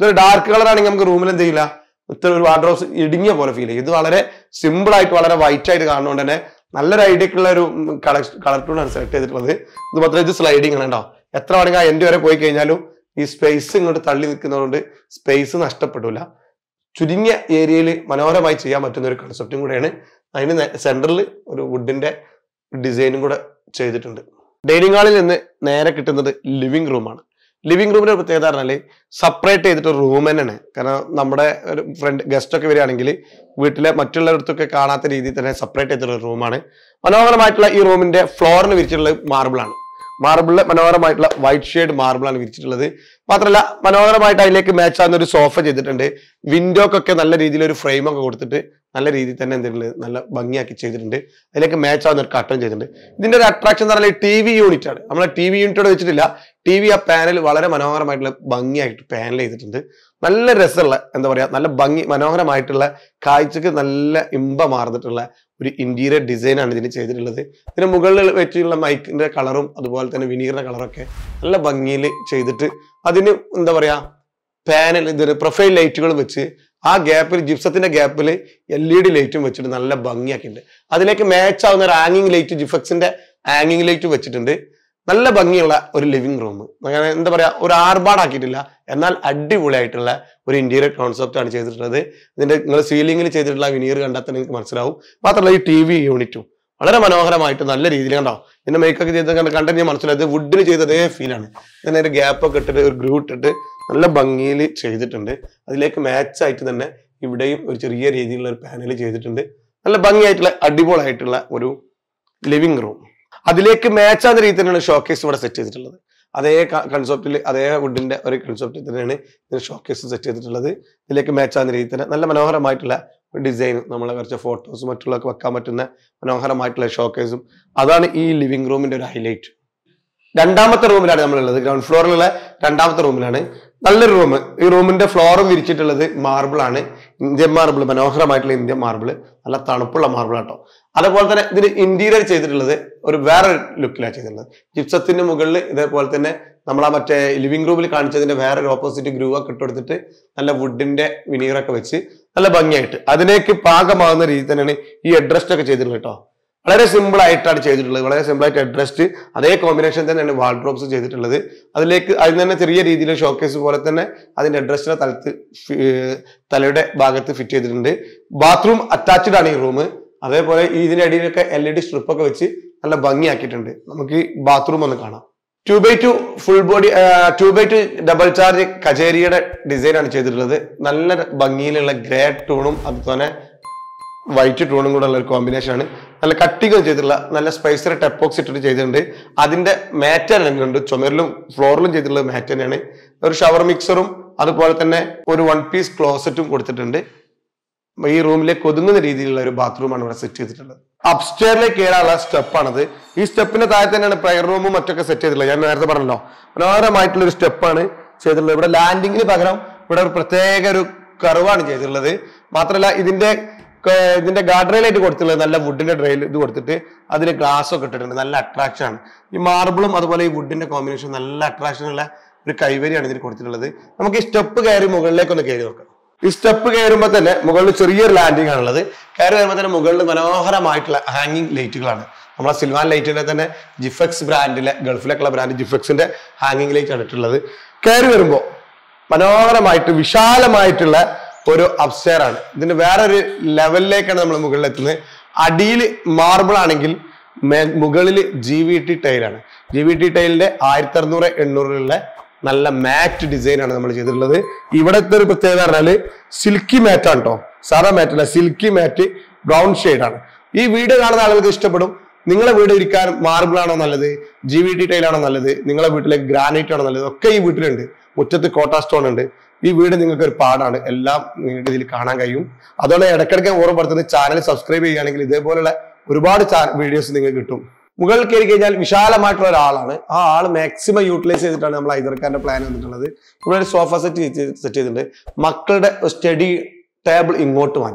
ഇതൊരു ഡാർക്ക് കളർ ആണെങ്കിൽ നമുക്ക് റൂമിൽ എന്ത് ചെയ്യില്ല ഇത്ര ഒരു വാർഡ്രോബ്സ് ഇടുങ്ങിയ പോലെ ഫീൽ ചെയ്യും ഇത് വളരെ സിമ്പിൾ ആയിട്ട് വളരെ വൈറ്റ് ആയിട്ട് കാണുന്നതുകൊണ്ട് തന്നെ നല്ലൊരു ഐഡിയക്കുള്ള ഒരു കളർ കളർ ടൂൺ ആണ് സെലക്ട് ചെയ്തിട്ടുള്ളത് ഇത് മാത്രമേ ഇത് സ്ലൈഡിങ് ആണ് കേട്ടോ എത്ര വേണമെങ്കിൽ ആ എൻഡ് വരെ പോയി കഴിഞ്ഞാലും ഈ സ്പേസ് ഇങ്ങോട്ട് തള്ളി നിൽക്കുന്നതുകൊണ്ട് സ്പേസ് നഷ്ടപ്പെടില്ല ചുരുങ്ങിയ ഏരിയയിൽ മനോഹരമായി ചെയ്യാൻ പറ്റുന്ന ഒരു കൺസെപ്റ്റും കൂടെയാണ് അതിന് സെന്ററിൽ ഒരു വുഡിന്റെ ഡിസൈനും കൂടെ ചെയ്തിട്ടുണ്ട് ഡൈനിങ് ഹാളിൽ നിന്ന് നേരെ കിട്ടുന്നത് ലിവിംഗ് റൂമാണ് ലിവിംഗ് റൂമിന്റെ പ്രത്യേകത പറഞ്ഞാല് സെപ്പറേറ്റ് ചെയ്തിട്ട് റൂം തന്നെയാണ് കാരണം നമ്മുടെ ഒരു ഫ്രണ്ട് ഗസ്റ്റ് ഒക്കെ വരികയാണെങ്കിൽ വീട്ടിലെ മറ്റുള്ളവരടുത്തൊക്കെ കാണാത്ത രീതിയിൽ തന്നെ സെപ്പറേറ്റ് ചെയ്തിട്ടുള്ള റൂമാണ് മനോഹരമായിട്ടുള്ള ഈ റൂമിന്റെ ഫ്ലോറിന് വിരിച്ചിട്ടുള്ളത് മാർബിളാണ് മാർബിളില് മനോഹരമായിട്ടുള്ള വൈറ്റ് ഷെയ്ഡ് മാർബിളാണ് വിരിച്ചിട്ടുള്ളത് മാത്രമല്ല മനോഹരമായിട്ട് അതിലേക്ക് മാച്ച് ആവുന്ന ഒരു സോഫ ചെയ്തിട്ടുണ്ട് വിൻഡോക്കൊക്കെ നല്ല രീതിയിൽ ഒരു ഫ്രെയിം ഒക്കെ കൊടുത്തിട്ട് നല്ല രീതിയിൽ തന്നെ എന്തിട്ടുണ്ട് നല്ല ഭംഗിയാക്കി ചെയ്തിട്ടുണ്ട് അതിലേക്ക് മാച്ച് ആവുന്ന ഒരു കട്ടൺ ചെയ്തിട്ടുണ്ട് ഇതിന്റെ ഒരു അട്രാക്ഷൻ എന്ന് പറഞ്ഞാൽ ടി വി യൂണിറ്റ് ആണ് നമ്മളെ ടി വി യൂണിറ്റോട് വെച്ചിട്ടില്ല ടി വി ആ പാനൽ വളരെ മനോഹരമായിട്ടുള്ള ഭംഗിയായിട്ട് പാനൽ ചെയ്തിട്ടുണ്ട് നല്ല രസമുള്ള എന്താ പറയാ നല്ല ഭംഗി മനോഹരമായിട്ടുള്ള കാഴ്ചക്ക് നല്ല ഇമ്പമാർന്നിട്ടുള്ള ഒരു ഇന്റീരിയർ ഡിസൈൻ ആണ് ഇതിന് ചെയ്തിട്ടുള്ളത് ഇതിന് മുകളിൽ വെച്ചിട്ടുള്ള മൈക്കിന്റെ കളറും അതുപോലെ തന്നെ വിനീറിന്റെ കളറൊക്കെ നല്ല ഭംഗിയിൽ ചെയ്തിട്ട് അതിന് എന്താ പറയാ പാനൽ ഇതിന് പ്രൊഫൈൽ ലൈറ്റുകൾ വെച്ച് ആ ഗ്യാപ്പിൽ ജിപ്സത്തിന്റെ ഗ്യാപ്പിൽ എൽ ഇ ഡി ലൈറ്റും വെച്ചിട്ട് നല്ല ഭംഗിയാക്കിയിട്ടുണ്ട് അതിലേക്ക് മാച്ച് ആവുന്ന ഒരു ആംഗിങ് ലൈറ്റ് ജിഫക്സിന്റെ ആംഗിങ് ലൈറ്റ് വെച്ചിട്ടുണ്ട് നല്ല ഭംഗിയുള്ള ഒരു ലിവിംഗ് റൂം അങ്ങനെ എന്താ പറയാ ഒരു ആർഭാടാക്കിയിട്ടില്ല എന്നാൽ അടിപൊളിയായിട്ടുള്ള ഒരു ഇന്റീരിയർ കോൺസെപ്റ്റ് ആണ് ചെയ്തിട്ടുള്ളത് ഇതിന്റെ നിങ്ങൾ സീലിംഗിൽ ചെയ്തിട്ടുള്ള വിനീർ കണ്ടാൽ തന്നെ നിങ്ങൾക്ക് മനസ്സിലാവും മാത്രമല്ല ഈ ടി വി യൂണിറ്റും വളരെ മനോഹരമായിട്ട് നല്ല രീതിയിൽ കണ്ടോ ഇതിന്റെ മേക്കൊക്കെ ചെയ്ത് കണ്ട് കണ്ടിട്ട് ഞാൻ മനസ്സിലായത് വുഡിൽ ചെയ്ത അതേ ഫീലാണ് ഇതിനെ ഒരു ഗ്യാപ്പ് ഒക്കെ ഇട്ടിട്ട് ഒരു ഗ്രൂ ഇട്ടിട്ട് നല്ല ഭംഗിയിൽ ചെയ്തിട്ടുണ്ട് അതിലേക്ക് മാച്ച് ആയിട്ട് തന്നെ ഇവിടെയും ഒരു ചെറിയ രീതിയിലുള്ള ഒരു പാനൽ ചെയ്തിട്ടുണ്ട് നല്ല ഭംഗിയായിട്ടുള്ള അടിപൊളിയായിട്ടുള്ള ഒരു ലിവിംഗ് റൂം അതിലേക്ക് മാച്ച് ആവുന്ന രീതിയിൽ തന്നെയാണ് ഷോക്കേസ് ഇവിടെ സെറ്റ് ചെയ്തിട്ടുള്ളത് അതേ കൺസെപ്റ്റിൽ അതേ വുഡിന്റെ ഒരു കൺസെപ്റ്റിൽ തന്നെയാണ് ഇതിന് ഷോക്കേസ് സെറ്റ് ചെയ്തിട്ടുള്ളത് ഇതിലേക്ക് മാച്ച് ആവുന്ന രീതിയിൽ തന്നെ നല്ല മനോഹരമായിട്ടുള്ള ഡിസൈൻ നമ്മളെ കുറച്ച് ഫോട്ടോസും മറ്റുള്ളതൊക്കെ വെക്കാൻ പറ്റുന്ന മനോഹരമായിട്ടുള്ള ഷോക്കേസും അതാണ് ഈ ലിവിംഗ് റൂമിന്റെ ഒരു ഹൈലൈറ്റ് രണ്ടാമത്തെ റൂമിലാണ് നമ്മളുള്ളത് ഗ്രൗണ്ട് ഫ്ലോറിലുള്ള രണ്ടാമത്തെ റൂമിലാണ് നല്ലൊരു റൂം ഈ റൂമിന്റെ ഫ്ലോറും വിരിച്ചിട്ടുള്ളത് മാർബിൾ ആണ് ഇന്ത്യൻ മാർബിൾ മനോഹരമായിട്ടുള്ള ഇന്ത്യൻ മാർബിൾ നല്ല തണുപ്പുള്ള മാർബിൾ ആട്ടോ അതുപോലെ തന്നെ ഇതിന് ഇന്റീരിയർ ചെയ്തിട്ടുള്ളത് ഒരു വേറെ ലുക്കിലാണ് ചെയ്തിട്ടുള്ളത് ജിപ്സത്തിന്റെ മുകളിൽ ഇതേപോലെ തന്നെ നമ്മൾ ആ മറ്റേ ലിവിംഗ് റൂമിൽ കാണിച്ചതിന്റെ വേറെ ഒരു ഓപ്പോസിറ്റ് ഗ്രൂ ഒക്കെ ഇട്ടെടുത്തിട്ട് നല്ല വുഡിന്റെ വിനീറൊക്കെ വെച്ച് നല്ല ഭംഗിയായിട്ട് അതിലേക്ക് പാകമാകുന്ന രീതി തന്നെയാണ് ഈ അഡ്രസ്റ്റ് ഒക്കെ ചെയ്തിട്ടുള്ളത് കേട്ടോ വളരെ സിമ്പിൾ ആയിട്ടാണ് ചെയ്തിട്ടുള്ളത് വളരെ സിമ്പിൾ ആയിട്ട് അഡ്രസ്റ്റ് അതേ കോമ്പിനേഷൻ തന്നെയാണ് വാൾഡ്രോബ്സ് ചെയ്തിട്ടുള്ളത് അതിലേക്ക് അതിന് തന്നെ ചെറിയ രീതിയിൽ ഷോക്കേസ് പോലെ തന്നെ അതിന്റെ അഡ്രസ്സിന്റെ തലത്ത് ഫി- ഏർ തലയുടെ ഭാഗത്ത് ഫിറ്റ് ചെയ്തിട്ടുണ്ട് ബാത്റൂം അറ്റാച്ച്ഡ് ആണ് ഈ റൂം അതേപോലെ ഈ ഇതിന്റെ അടിയിലൊക്കെ എൽ ഇ ഡി സ്ട്രിപ്പ് ഒക്കെ വെച്ച് നല്ല ഭംഗിയാക്കിയിട്ടുണ്ട് നമുക്ക് ഈ ബാത്റൂം ഒന്ന് കാണാം two by two full body two by two double charge കചേരിയുടെ ഡിസൈൻ ആണ് ചെയ്തിട്ടുള്ളത് നല്ല ഭംഗിയിലുള്ള ഗ്രേ ടൂണും അതുപോലെ വൈറ്റ് ടൂണും കൂടെ ഉള്ള ഒരു കോമ്പിനേഷൻ ആണ് നല്ല കട്ടികൾ ചെയ്തിട്ടുള്ള നല്ല സ്പൈസർ ടെപ്പോക്സ് ഇട്ടിട്ട് ചെയ്തിട്ടുണ്ട് അതിന്റെ മാറ്റ് തന്നെ ഉണ്ട് ചുമരിലും ഫ്ലോറിലും ചെയ്തിട്ടുള്ള മാറ്റ് തന്നെയാണ് ഒരു ഷവർ മിക്സറും അതുപോലെ തന്നെ ഒരു വൺ പീസ് ക്ലോസറ്റും കൊടുത്തിട്ടുണ്ട് ഈ റൂമിലേക്ക് ഒതുങ്ങുന്ന രീതിയിലുള്ള ഒരു ബാത്റൂമാണ് ഇവിടെ സെറ്റ് ചെയ്തിട്ടുള്ളത് അപ്സ്റ്റെയറിലേക്ക് കയറാനുള്ള സ്റ്റെപ്പാണത് ഈ സ്റ്റെപ്പിന്റെ താഴെ തന്നെയാണ് പ്രയർ റൂമും മറ്റൊക്കെ സെറ്റ് ചെയ്തിട്ടുള്ളത് ഞാൻ നേരത്തെ പറഞ്ഞല്ലോ മനോഹരമായിട്ടുള്ള ഒരു സ്റ്റെപ്പാണ് ചെയ്തിട്ടുള്ളത് ഇവിടെ ലാൻഡിങ്ങിന് പകരം ഇവിടെ ഒരു പ്രത്യേക ഒരു കർവാണ് ചെയ്തിട്ടുള്ളത് മാത്രമല്ല ഇതിന്റെ ക- ഇതിന്റെ ഗാർഡറയിലായിട്ട് കൊടുത്തിട്ടുള്ളത് നല്ല വുഡിന്റെ ഡ്രൈൽ ഇത് കൊടുത്തിട്ട് അതിൽ ഗ്ലാസ് ഒക്കെ ഇട്ടിട്ടുണ്ട് നല്ല അട്രാക്ഷൻ ആണ് ഈ മാർബിളും അതുപോലെ ഈ വുഡിന്റെ കോമ്പിനേഷൻ നല്ല അട്രാക്ഷൻ ഉള്ള ഒരു കൈവരിയാണ് ഇതിന് കൊടുത്തിട്ടുള്ളത് നമുക്ക് ഈ സ്റ്റെപ്പ് കയറി മുകളിലേക്ക് ഒന്ന് കയറി നോക്കാം ഈ സ്റ്റെപ്പ് കയറുമ്പോൾ തന്നെ മുകളിൽ ചെറിയൊരു ലാൻഡിംഗ് ആണുള്ളത് കയറി വരുമ്പോൾ തന്നെ മുകളിൽ മനോഹരമായിട്ടുള്ള ഹാങ്ങിങ് ലൈറ്റുകളാണ് നമ്മളെ സിൽവാൻ ലൈറ്റിന്റെ തന്നെ ജിഫെക്സ് ബ്രാൻഡിലെ ഗൾഫിലേക്കുള്ള ബ്രാൻഡ് ജിഫെക്സിന്റെ ഹാങ്ങിങ് ലൈറ്റ് ആണ് ഇട്ടുള്ളത് കയറി വരുമ്പോൾ മനോഹരമായിട്ട് വിശാലമായിട്ടുള്ള ഒരു അപ്സ്റ്റെയർ ആണ് ഇതിന്റെ വേറൊരു ലെവലിലേക്കാണ് നമ്മൾ മുകളിൽ എത്തുന്നത് അടിയിൽ മാർബിൾ ആണെങ്കിൽ മേ- മുകളിൽ ജി വി ടി ടൈലാണ് ജി വി ടി ടൈലിന്റെ ആയിരത്തി അറുന്നൂറ് എണ്ണൂറിലുള്ള നല്ല മാറ്റ് ഡിസൈൻ ആണ് നമ്മൾ ചെയ്തിട്ടുള്ളത് ഇവിടുത്തെ ഒരു പ്രത്യേകത പറഞ്ഞാല് സിൽക്കി മാറ്റ് ആണ് കേട്ടോ സാധാ മാറ്റ് അല്ല സിൽക്കി മാറ്റ് ബ്രൗൺ ആണ് ഈ വീട് കാണുന്ന ആളുകൾക്ക് ഇഷ്ടപ്പെടും നിങ്ങളെ വീട് ഇരിക്കാൻ മാർബിൾ ആണോ നല്ലത് ജി വി ടി ടൈലാണോ നല്ലത് നിങ്ങളെ വീട്ടിലെ ഗ്രാനൈറ്റ് ആണോ നല്ലത് ഒക്കെ ഈ വീട്ടിലുണ്ട് മുറ്റത്ത് കോട്ട സ്റ്റോൺ ഉണ്ട് ഈ വീട് നിങ്ങൾക്ക് ഒരു പാടാണ് എല്ലാം നിങ്ങൾക്ക് ഇതിൽ കാണാൻ കഴിയും അതുകൊണ്ട് ഇടയ്ക്കിടയ്ക്ക് ഓർമ്മപ്പെടുത്തുന്നത് ചാനൽ സബ്സ്ക്രൈബ് ചെയ്യുകയാണെങ്കിൽ ഇതേപോലുള്ള ഒരുപാട് വീഡിയോസ് നിങ്ങൾക്ക് കിട്ടും മുകളിൽ കയറി കഴിഞ്ഞാൽ വിശാലമായിട്ടുള്ള ഒരാളാണ് ആ ആൾ മാക്സിമം യൂട്ടിലൈസ് ചെയ്തിട്ടാണ് നമ്മൾ ഹൈദർഖാന്റെ പ്ലാൻ വന്നിട്ടുള്ളത് ഇവിടെ ഒരു സോഫ സെറ്റ് സെറ്റ് ചെയ്തിട്ടുണ്ട് മക്കളുടെ സ്റ്റഡി ടേബിൾ ഇങ്ങോട്ട് മാറ്റിയിട്ടുണ്ട്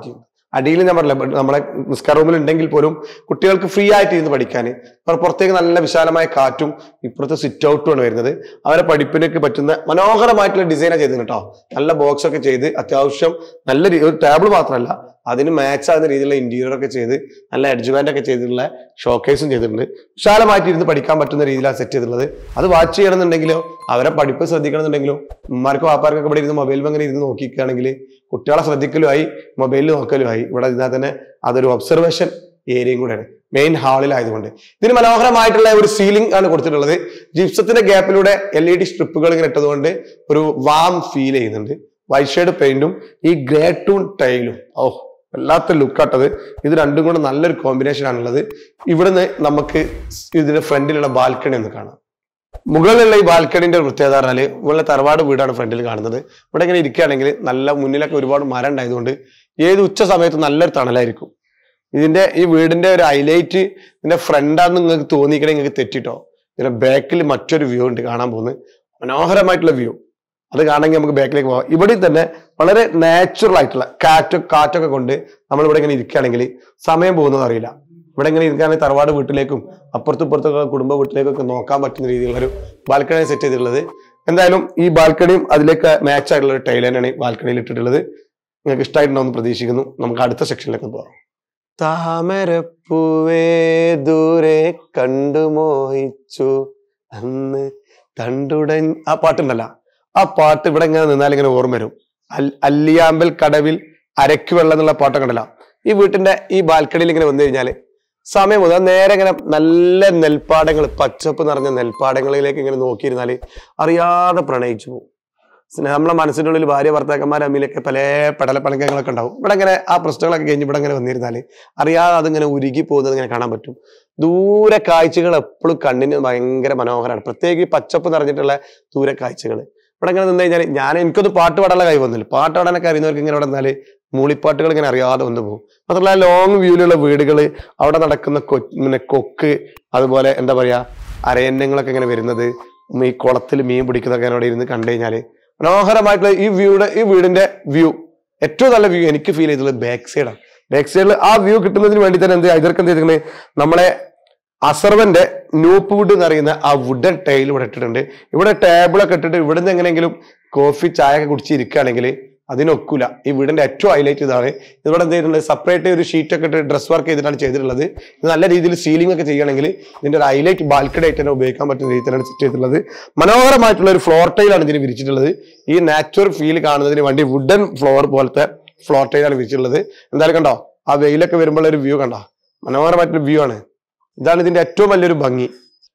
അടിയിൽ ഞാൻ പറഞ്ഞില്ല ബ- നമ്മളെ നിസ്കാര റൂമിൽ ഉണ്ടെങ്കിൽ പോലും കുട്ടികൾക്ക് ഫ്രീ ആയിട്ട് ഇരുന്ന് പഠിക്കാൻ അവർ പുറത്തേക്ക് നല്ല വിശാലമായ കാറ്റും ഇപ്പുറത്തെ സിറ്റ് ഔട്ടുമാണ് വരുന്നത് അവരെ പഠിപ്പിനൊക്കെ പറ്റുന്ന മനോഹരമായിട്ടുള്ള ഡിസൈനാണ് ചെയ്തത് കേട്ടോ നല്ല ബോക്സ് ഒക്കെ ചെയ്ത് അത്യാവശ്യം നല്ല രീ- ഒരു ടേബിൾ മാത്രമല്ല അതിന് മാച്ച് ആകുന്ന രീതിയിലുള്ള ഇന്റീരിയർ ഒക്കെ ചെയ്ത് നല്ല എഡ്ജ്മെന്റ് ഒക്കെ ചെയ്തിട്ടുള്ള ഷോക്കേസും ചെയ്തിട്ടുണ്ട് വിശാലമായിട്ട് ഇരുന്ന് പഠിക്കാൻ പറ്റുന്ന രീതിയിലാണ് സെറ്റ് ചെയ്തിട്ടുള്ളത് അത് വാച്ച് ചെയ്യണമെന്നുണ്ടെങ്കിലോ അവരെ പഠിപ്പ് ശ്രദ്ധിക്കണമെന്നുണ്ടെങ്കിലോ ഉമ്മാർക്കും വാപ്പാർക്കൊക്കെ ഇവിടെ ഇരുന്ന് മൊബൈൽ അങ്ങനെ ഇരുന്ന് നോക്കിക്കുകയാണെങ്കിൽ കുട്ടികളെ ശ്രദ്ധിക്കലുമായി മൊബൈലിൽ നോക്കലുമായി ഇവിടെ ഇതിനകത്ത് തന്നെ അതൊരു ഒബ്സർവേഷൻ ഏരിയയും കൂടെയാണ് മെയിൻ ഹാളിലായതുകൊണ്ട് ഇതിന് മനോഹരമായിട്ടുള്ള ഒരു സീലിംഗ് ആണ് കൊടുത്തിട്ടുള്ളത് ജിപ്സത്തിന്റെ ഗ്യാപ്പിലൂടെ എൽ ഇ ഡി സ്ട്രിപ്പുകൾ ഇങ്ങനെ ഇട്ടതുകൊണ്ട് ഒരു വാം ഫീൽ ചെയ്യുന്നുണ്ട് വൈറ്റ് ഷെയ്ഡ് പെയിന്റും ഈ ഗ്രേ ടൂൺ ടൈലും ഓ വല്ലാത്ത ലുക്കാട്ടത് ഇത് രണ്ടും കൂടെ നല്ലൊരു കോമ്പിനേഷൻ ആണുള്ളത് ഇവിടുന്ന് നമുക്ക് ഇതിന്റെ ഫ്രണ്ടിലുള്ള ബാൽക്കണി ഒന്ന് കാണാം മുകളിലുള്ള ഈ ബാൽക്കണിന്റെ ഒരു പ്രത്യേകത പറഞ്ഞാല് മുകളിലെ തറവാട് വീടാണ് ഫ്രണ്ടിൽ കാണുന്നത് ഇവിടെ ഇങ്ങനെ ഇരിക്കുകയാണെങ്കിൽ നല്ല മുന്നിലൊക്കെ ഒരുപാട് മരം ഉണ്ടായതുകൊണ്ട് ഏത് ഉച്ച സമയത്ത് നല്ലൊരു തണലായിരിക്കും ഇതിന്റെ ഈ വീടിന്റെ ഒരു ഹൈലൈറ്റ് ഇതിന്റെ ഫ്രണ്ടാന്ന് നിങ്ങൾക്ക് തോന്നിക്കണേ നിങ്ങൾക്ക് തെറ്റിട്ടോ ഇതിന്റെ ബാക്കിൽ മറ്റൊരു വ്യൂ ഉണ്ട് കാണാൻ പോകുന്നത് മനോഹരമായിട്ടുള്ള വ്യൂ അത് കാണണമെങ്കിൽ നമുക്ക് ബാക്കിലേക്ക് പോകാം ഇവിടെയും തന്നെ വളരെ നാച്ചുറൽ ആയിട്ടുള്ള കാറ്റ് കാറ്റൊക്കെ കൊണ്ട് നമ്മൾ ഇവിടെ ഇങ്ങനെ ഇരിക്കുകയാണെങ്കിൽ സമയം പോകുന്നത് അറിയില്ല ഇവിടെ ഇങ്ങനെ ഇരിക്കുകയാണെങ്കിൽ തറവാട് വീട്ടിലേക്കും അപ്പുറത്തും ഇപ്പുറത്തൊക്കെ കുടുംബ വീട്ടിലേക്കൊക്കെ നോക്കാൻ പറ്റുന്ന രീതിയിലുള്ള ഒരു ബാൽക്കണി സെറ്റ് ചെയ്തിട്ടുള്ളത് എന്തായാലും ഈ ബാൽക്കണിയും അതിലേക്ക് മാച്ച് ആയിട്ടുള്ള ഒരു ടൈൽ തന്നെയാണ് ഈ ബാൽക്കണിയിൽ ഇട്ടിട്ടുള്ളത് നിങ്ങൾക്ക് ഇഷ്ടമായിട്ടുണ്ടോ പ്രതീക്ഷിക്കുന്നു നമുക്ക് അടുത്ത സെക്ഷനിലേക്ക് പോകാം താമരപ്പൂവേ ദൂരെ കണ്ടു മോഹിച്ചു അന്ന് തണ്ടുടൻ ആ പാട്ടുണ്ടല്ല ആ പാട്ട് ഇവിടെ ഇങ്ങനെ നിന്നാൽ ഇങ്ങനെ ഓർമ്മ വരും അൽ- അല്ലിയാമ്പൽ കടവിൽ അരക്ക് വെള്ളം എന്നുള്ള പാട്ടൊക്കെ ഉണ്ടല്ലോ ഈ വീട്ടിന്റെ ഈ ബാൽക്കണിയിൽ ഇങ്ങനെ വന്നു കഴിഞ്ഞാല് സമയം മുതൽ നേരെ ഇങ്ങനെ നല്ല നെൽപ്പാടങ്ങൾ പച്ചപ്പ് നിറഞ്ഞ നെൽപ്പാടങ്ങളിലേക്ക് ഇങ്ങനെ നോക്കിയിരുന്നാല് അറിയാതെ പ്രണയിച്ചു പോകും സ്നേഹം നമ്മളെ മനസ്സിൻ്റെ ഉള്ളിൽ ഭാര്യ ഭർത്താക്കന്മാർ തമ്മിലൊക്കെ പല പടലപ്പണക്കങ്ങളൊക്കെ ഉണ്ടാവും ഇവിടെ ഇങ്ങനെ ആ പ്രശ്നങ്ങളൊക്കെ കഴിഞ്ഞ് ഇവിടെ ഇങ്ങനെ വന്നിരുന്നാല് അറിയാതെ അതിങ്ങനെ ഉരുകി പോകുന്നത് ഇങ്ങനെ കാണാൻ പറ്റും ദൂരെ കാഴ്ചകൾ എപ്പോഴും കണ്ണിന് ഭയങ്കര മനോഹരമാണ് പ്രത്യേകിച്ച് ഈ പച്ചപ്പ് നിറഞ്ഞിട്ടുള്ള ദൂരെ കാഴ്ചകൾ ഇവിടെ ഇങ്ങനെ നിന്ന് കഴിഞ്ഞാൽ ഞാൻ എനിക്കൊന്നും പാട്ട് പാടാനുള്ള കൈ വന്നില്ല പാട്ട് പാടാനൊക്കെ അറിയുന്നവർക്ക് ഇങ്ങനെ ഇവിടെ നിന്നാല് മൂളിപ്പാട്ടുകൾ ഇങ്ങനെ അറിയാതെ വന്നു പോകും മാത്രമല്ല ലോങ് വ്യൂവിലുള്ള വീടുകൾ അവിടെ നടക്കുന്ന കൊ പിന്നെ കൊക്ക് അതുപോലെ എന്താ പറയാ അരയന്നങ്ങളൊക്കെ ഇങ്ങനെ വരുന്നത് ഉം ഈ കുളത്തിൽ മീൻ പിടിക്കുന്നതൊക്കെ അവിടെ ഇരുന്ന് കണ്ടു കഴിഞ്ഞാല് മനോഹരമായിട്ടുള്ള ഈ വ്യൂയുടെ ഈ വീടിന്റെ വ്യൂ ഏറ്റവും നല്ല വ്യൂ എനിക്ക് ഫീൽ ചെയ്തിട്ടുള്ളത് ബാക്ക് സൈഡാണ് ബാക്ക് സൈഡിൽ ആ വ്യൂ കിട്ടുന്നതിന് വേണ്ടി തന്നെ എന്ത് ഇതൊക്കെ എന്ത് ചെയ്തിരിക്കുന്നത് നമ്മളെ അസർവന്റെ ന്യൂപ്പ് വുഡ് എന്ന് അറിയുന്ന ആ വുഡൻ ടൈൽ ഇവിടെ ഇട്ടിട്ടുണ്ട് ഇവിടെ ടേബിളൊക്കെ ഇട്ടിട്ട് ഇവിടുന്ന് എങ്ങനെയെങ്കിലും കോഫി ചായ ഒക്കെ കുടിച്ചിരിക്കുകയാണെങ്കിൽ അതിനൊക്കില്ല ഈ വീടിന്റെ ഏറ്റവും ഹൈലൈറ്റ് ഇതാണ് ഇവിടെ എന്ത് ചെയ്തിട്ടുണ്ട് സെപ്പറേറ്റ് ഒരു ഷീറ്റ് ഒക്കെ ഇട്ട് ഡ്രസ് വർക്ക് ചെയ്തിട്ടാണ് ചെയ്തിട്ടുള്ളത് ഇത് നല്ല രീതിയിൽ സീലിംഗ് ഒക്കെ ചെയ്യുകയാണെങ്കിൽ ഇതിന്റെ ഒരു ഹൈലൈറ്റ് ബാൽക്കണി ആയിട്ട് തന്നെ ഉപയോഗിക്കാൻ പറ്റുന്ന രീതിയിലാണ് സെറ്റ് ചെയ്തിട്ടുള്ളത് മനോഹരമായിട്ടുള്ള ഒരു ഫ്ലോർ ടൈലാണ് ഇതിന് വിരിച്ചിട്ടുള്ളത് ഈ നാച്ചുറൽ ഫീൽ കാണുന്നതിന് വേണ്ടി വുഡൻ ഫ്ലോർ പോലത്തെ ഫ്ലോർ ടൈലാണ് വിരിച്ചിട്ടുള്ളത് എന്തായാലും കണ്ടോ ആ വെയിലൊക്കെ വരുമ്പോൾ ഒരു വ്യൂ കണ്ടോ മനോഹരമായിട്ടൊരു വ്യൂ ആണ് ഇതാണ് ഇതിന്റെ ഏറ്റവും വലിയൊരു ഭംഗി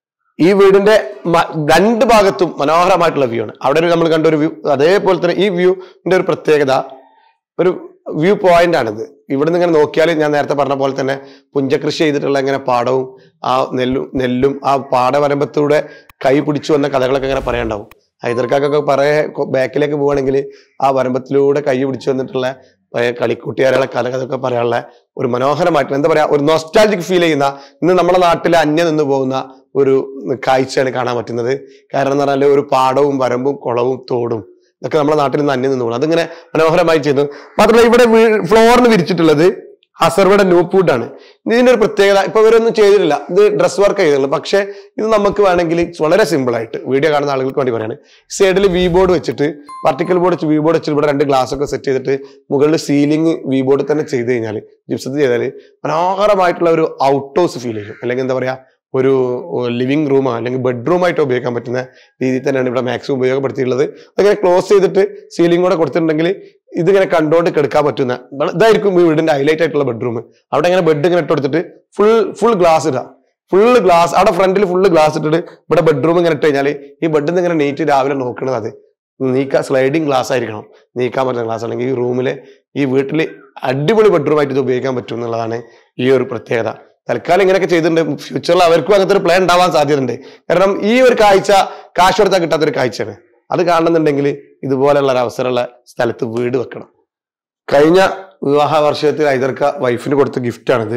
ഈ വീടിന്റെ മ- രണ്ട് ഭാഗത്തും മനോഹരമായിട്ടുള്ള വ്യൂ ആണ് അവിടെ നമ്മൾ കണ്ട ഒരു വ്യൂ അതേപോലെ തന്നെ ഈ വ്യൂവിന്റെ ഒരു പ്രത്യേകത ഒരു വ്യൂ പോയിന്റ് ആണിത് ഇവിടുന്ന് ഇങ്ങനെ നോക്കിയാൽ ഞാൻ നേരത്തെ പറഞ്ഞ പോലെ തന്നെ പുഞ്ചകൃഷി ചെയ്തിട്ടുള്ള ഇങ്ങനെ പാടവും ആ നെല്ലും നെല്ലും ആ പാടവരമ്പത്തൂടെ കൈ പിടിച്ചു വന്ന കഥകളൊക്കെ ഇങ്ങനെ പറയാണ്ടാവും ഹൈദർക്കാക്കൊക്കെ പറയ ബാക്കിലേക്ക് പോവുകയാണെങ്കിൽ ആ വരമ്പത്തിലൂടെ കൈ പിടിച്ചു വന്നിട്ടുള്ള പഴയ കളിക്കുട്ടിയാരുടെ കഥ അതൊക്കെ പറയാനുള്ള ഒരു മനോഹരമായിട്ടുള്ള എന്താ പറയാ ഒരു നൊസ്റ്റാലജിക് ഫീൽ ചെയ്യുന്ന ഇന്ന് നമ്മുടെ നാട്ടിൽ അന്യം നിന്ന് പോകുന്ന ഒരു കാഴ്ചയാണ് കാണാൻ പറ്റുന്നത് കാരണം എന്ന് പറഞ്ഞാൽ ഒരു പാടവും വരമ്പും കുളവും തോടും ഇതൊക്കെ നമ്മുടെ നാട്ടിൽ നിന്ന് അന്യം നിന്ന് പോകും അതിങ്ങനെ മനോഹരമായി ചെയ്തു മാത്രമല്ല ഇവിടെ ഫ്ലോറിന് വിരിച്ചിട്ടുള്ളത് ഹസർവയുടെ ന്യൂപ്പ് വുഡാണ് ഇതിന്റെ ഒരു പ്രത്യേകത ഇപ്പൊ ഇവരൊന്നും ചെയ്തിട്ടില്ല ഇത് ഡ്രസ് വർക്ക് ചെയ്തിട്ടുള്ളൂ പക്ഷെ ഇത് നമുക്ക് വേണമെങ്കിൽ വളരെ സിമ്പിൾ ആയിട്ട് വീഡിയോ കാണുന്ന ആളുകൾക്ക് വേണ്ടി പറയാണ് സൈഡിൽ വി ബോർഡ് വെച്ചിട്ട് പാർട്ടിക്കൽ ബോർഡ് വെച്ച് വി ബോർഡ് വെച്ചിട്ട് ഇവിടെ രണ്ട് ഗ്ലാസ് ഒക്കെ സെറ്റ് ചെയ്തിട്ട് മുകളിൽ സീലിംഗ് വി ബോർഡ് തന്നെ ചെയ്ത് കഴിഞ്ഞാൽ ജിപ്സത്ത് ചെയ്താൽ മനോഹരമായിട്ടുള്ള ഒരു ഔട്ട് ഹൗസ് ഫീൽ ചെയ്യും അല്ലെങ്കിൽ എന്താ പറയാ ഒരു ലിവിംഗ് റൂമോ അല്ലെങ്കിൽ ബെഡ്റൂം ആയിട്ട് ഉപയോഗിക്കാൻ പറ്റുന്ന രീതിയിൽ തന്നെയാണ് ഇവിടെ മാക്സിമം ഉപയോഗപ്പെടുത്തിയിട്ടുള്ളത് അങ്ങനെ ക്ലോസ് ചെയ്തിട്ട് സീലിംഗ് കൂടെ കൊടുത്തിട്ടുണ്ടെങ്കിൽ ഇതിങ്ങനെ കണ്ടോണ്ട് കിടക്കാൻ പറ്റുന്ന വളരെ- ഇതായിരിക്കും ഈ വീടിന്റെ ഹൈലൈറ്റ് ആയിട്ടുള്ള ബെഡ്റൂം അവിടെ ഇങ്ങനെ ബെഡ് ഇങ്ങനെ ഇട്ട് കൊടുത്തിട്ട് ഫുൾ ഫുൾ ഗ്ലാസ് ഇടാം ഫുള്ള് ഗ്ലാസ് അവിടെ ഫ്രണ്ടിൽ ഫുള്ള് ഗ്ലാസ് ഇട്ടിട്ട് ഇവിടെ ബെഡ്റൂം ഇങ്ങനെ ഇട്ട് കഴിഞ്ഞാൽ ഈ ബെഡിൽ നിന്ന് ഇങ്ങനെ നീറ്റ് രാവിലെ നോക്കണത് അത് നീക്കാൻ സ്ലൈഡിങ് ഗ്ലാസ് ആയിരിക്കണം നീക്കാൻ പറ്റുന്ന ഗ്ലാസ് അല്ലെങ്കിൽ ഈ റൂമിലെ ഈ വീട്ടിൽ അടിപൊളി ബെഡ്റൂം ആയിട്ട് ഇത് ഉപയോഗിക്കാൻ പറ്റും എന്നുള്ളതാണ് ഈ ഒരു പ്രത്യേകത തൽക്കാലം ഇങ്ങനെയൊക്കെ ചെയ്തിട്ടുണ്ട് ഫ്യൂച്ചറിൽ അവർക്കും അങ്ങനത്തെ ഒരു പ്ലാൻ ഉണ്ടാവാൻ സാധ്യതയുണ്ട് കാരണം ഈ ഒരു കാഴ്ച കാശ് കൊടുത്താൽ കിട്ടാത്തൊരു കാഴ്ചയാണ് അത് കാണുന്നുണ്ടെങ്കിൽ ഇതുപോലെയുള്ള ഒരു അവസരമുള്ള സ്ഥലത്ത് വീട് വെക്കണം കഴിഞ്ഞ വിവാഹ വർഷത്തിൽ ഐതർക്ക വൈഫിന് കൊടുത്ത ഗിഫ്റ്റാണിത്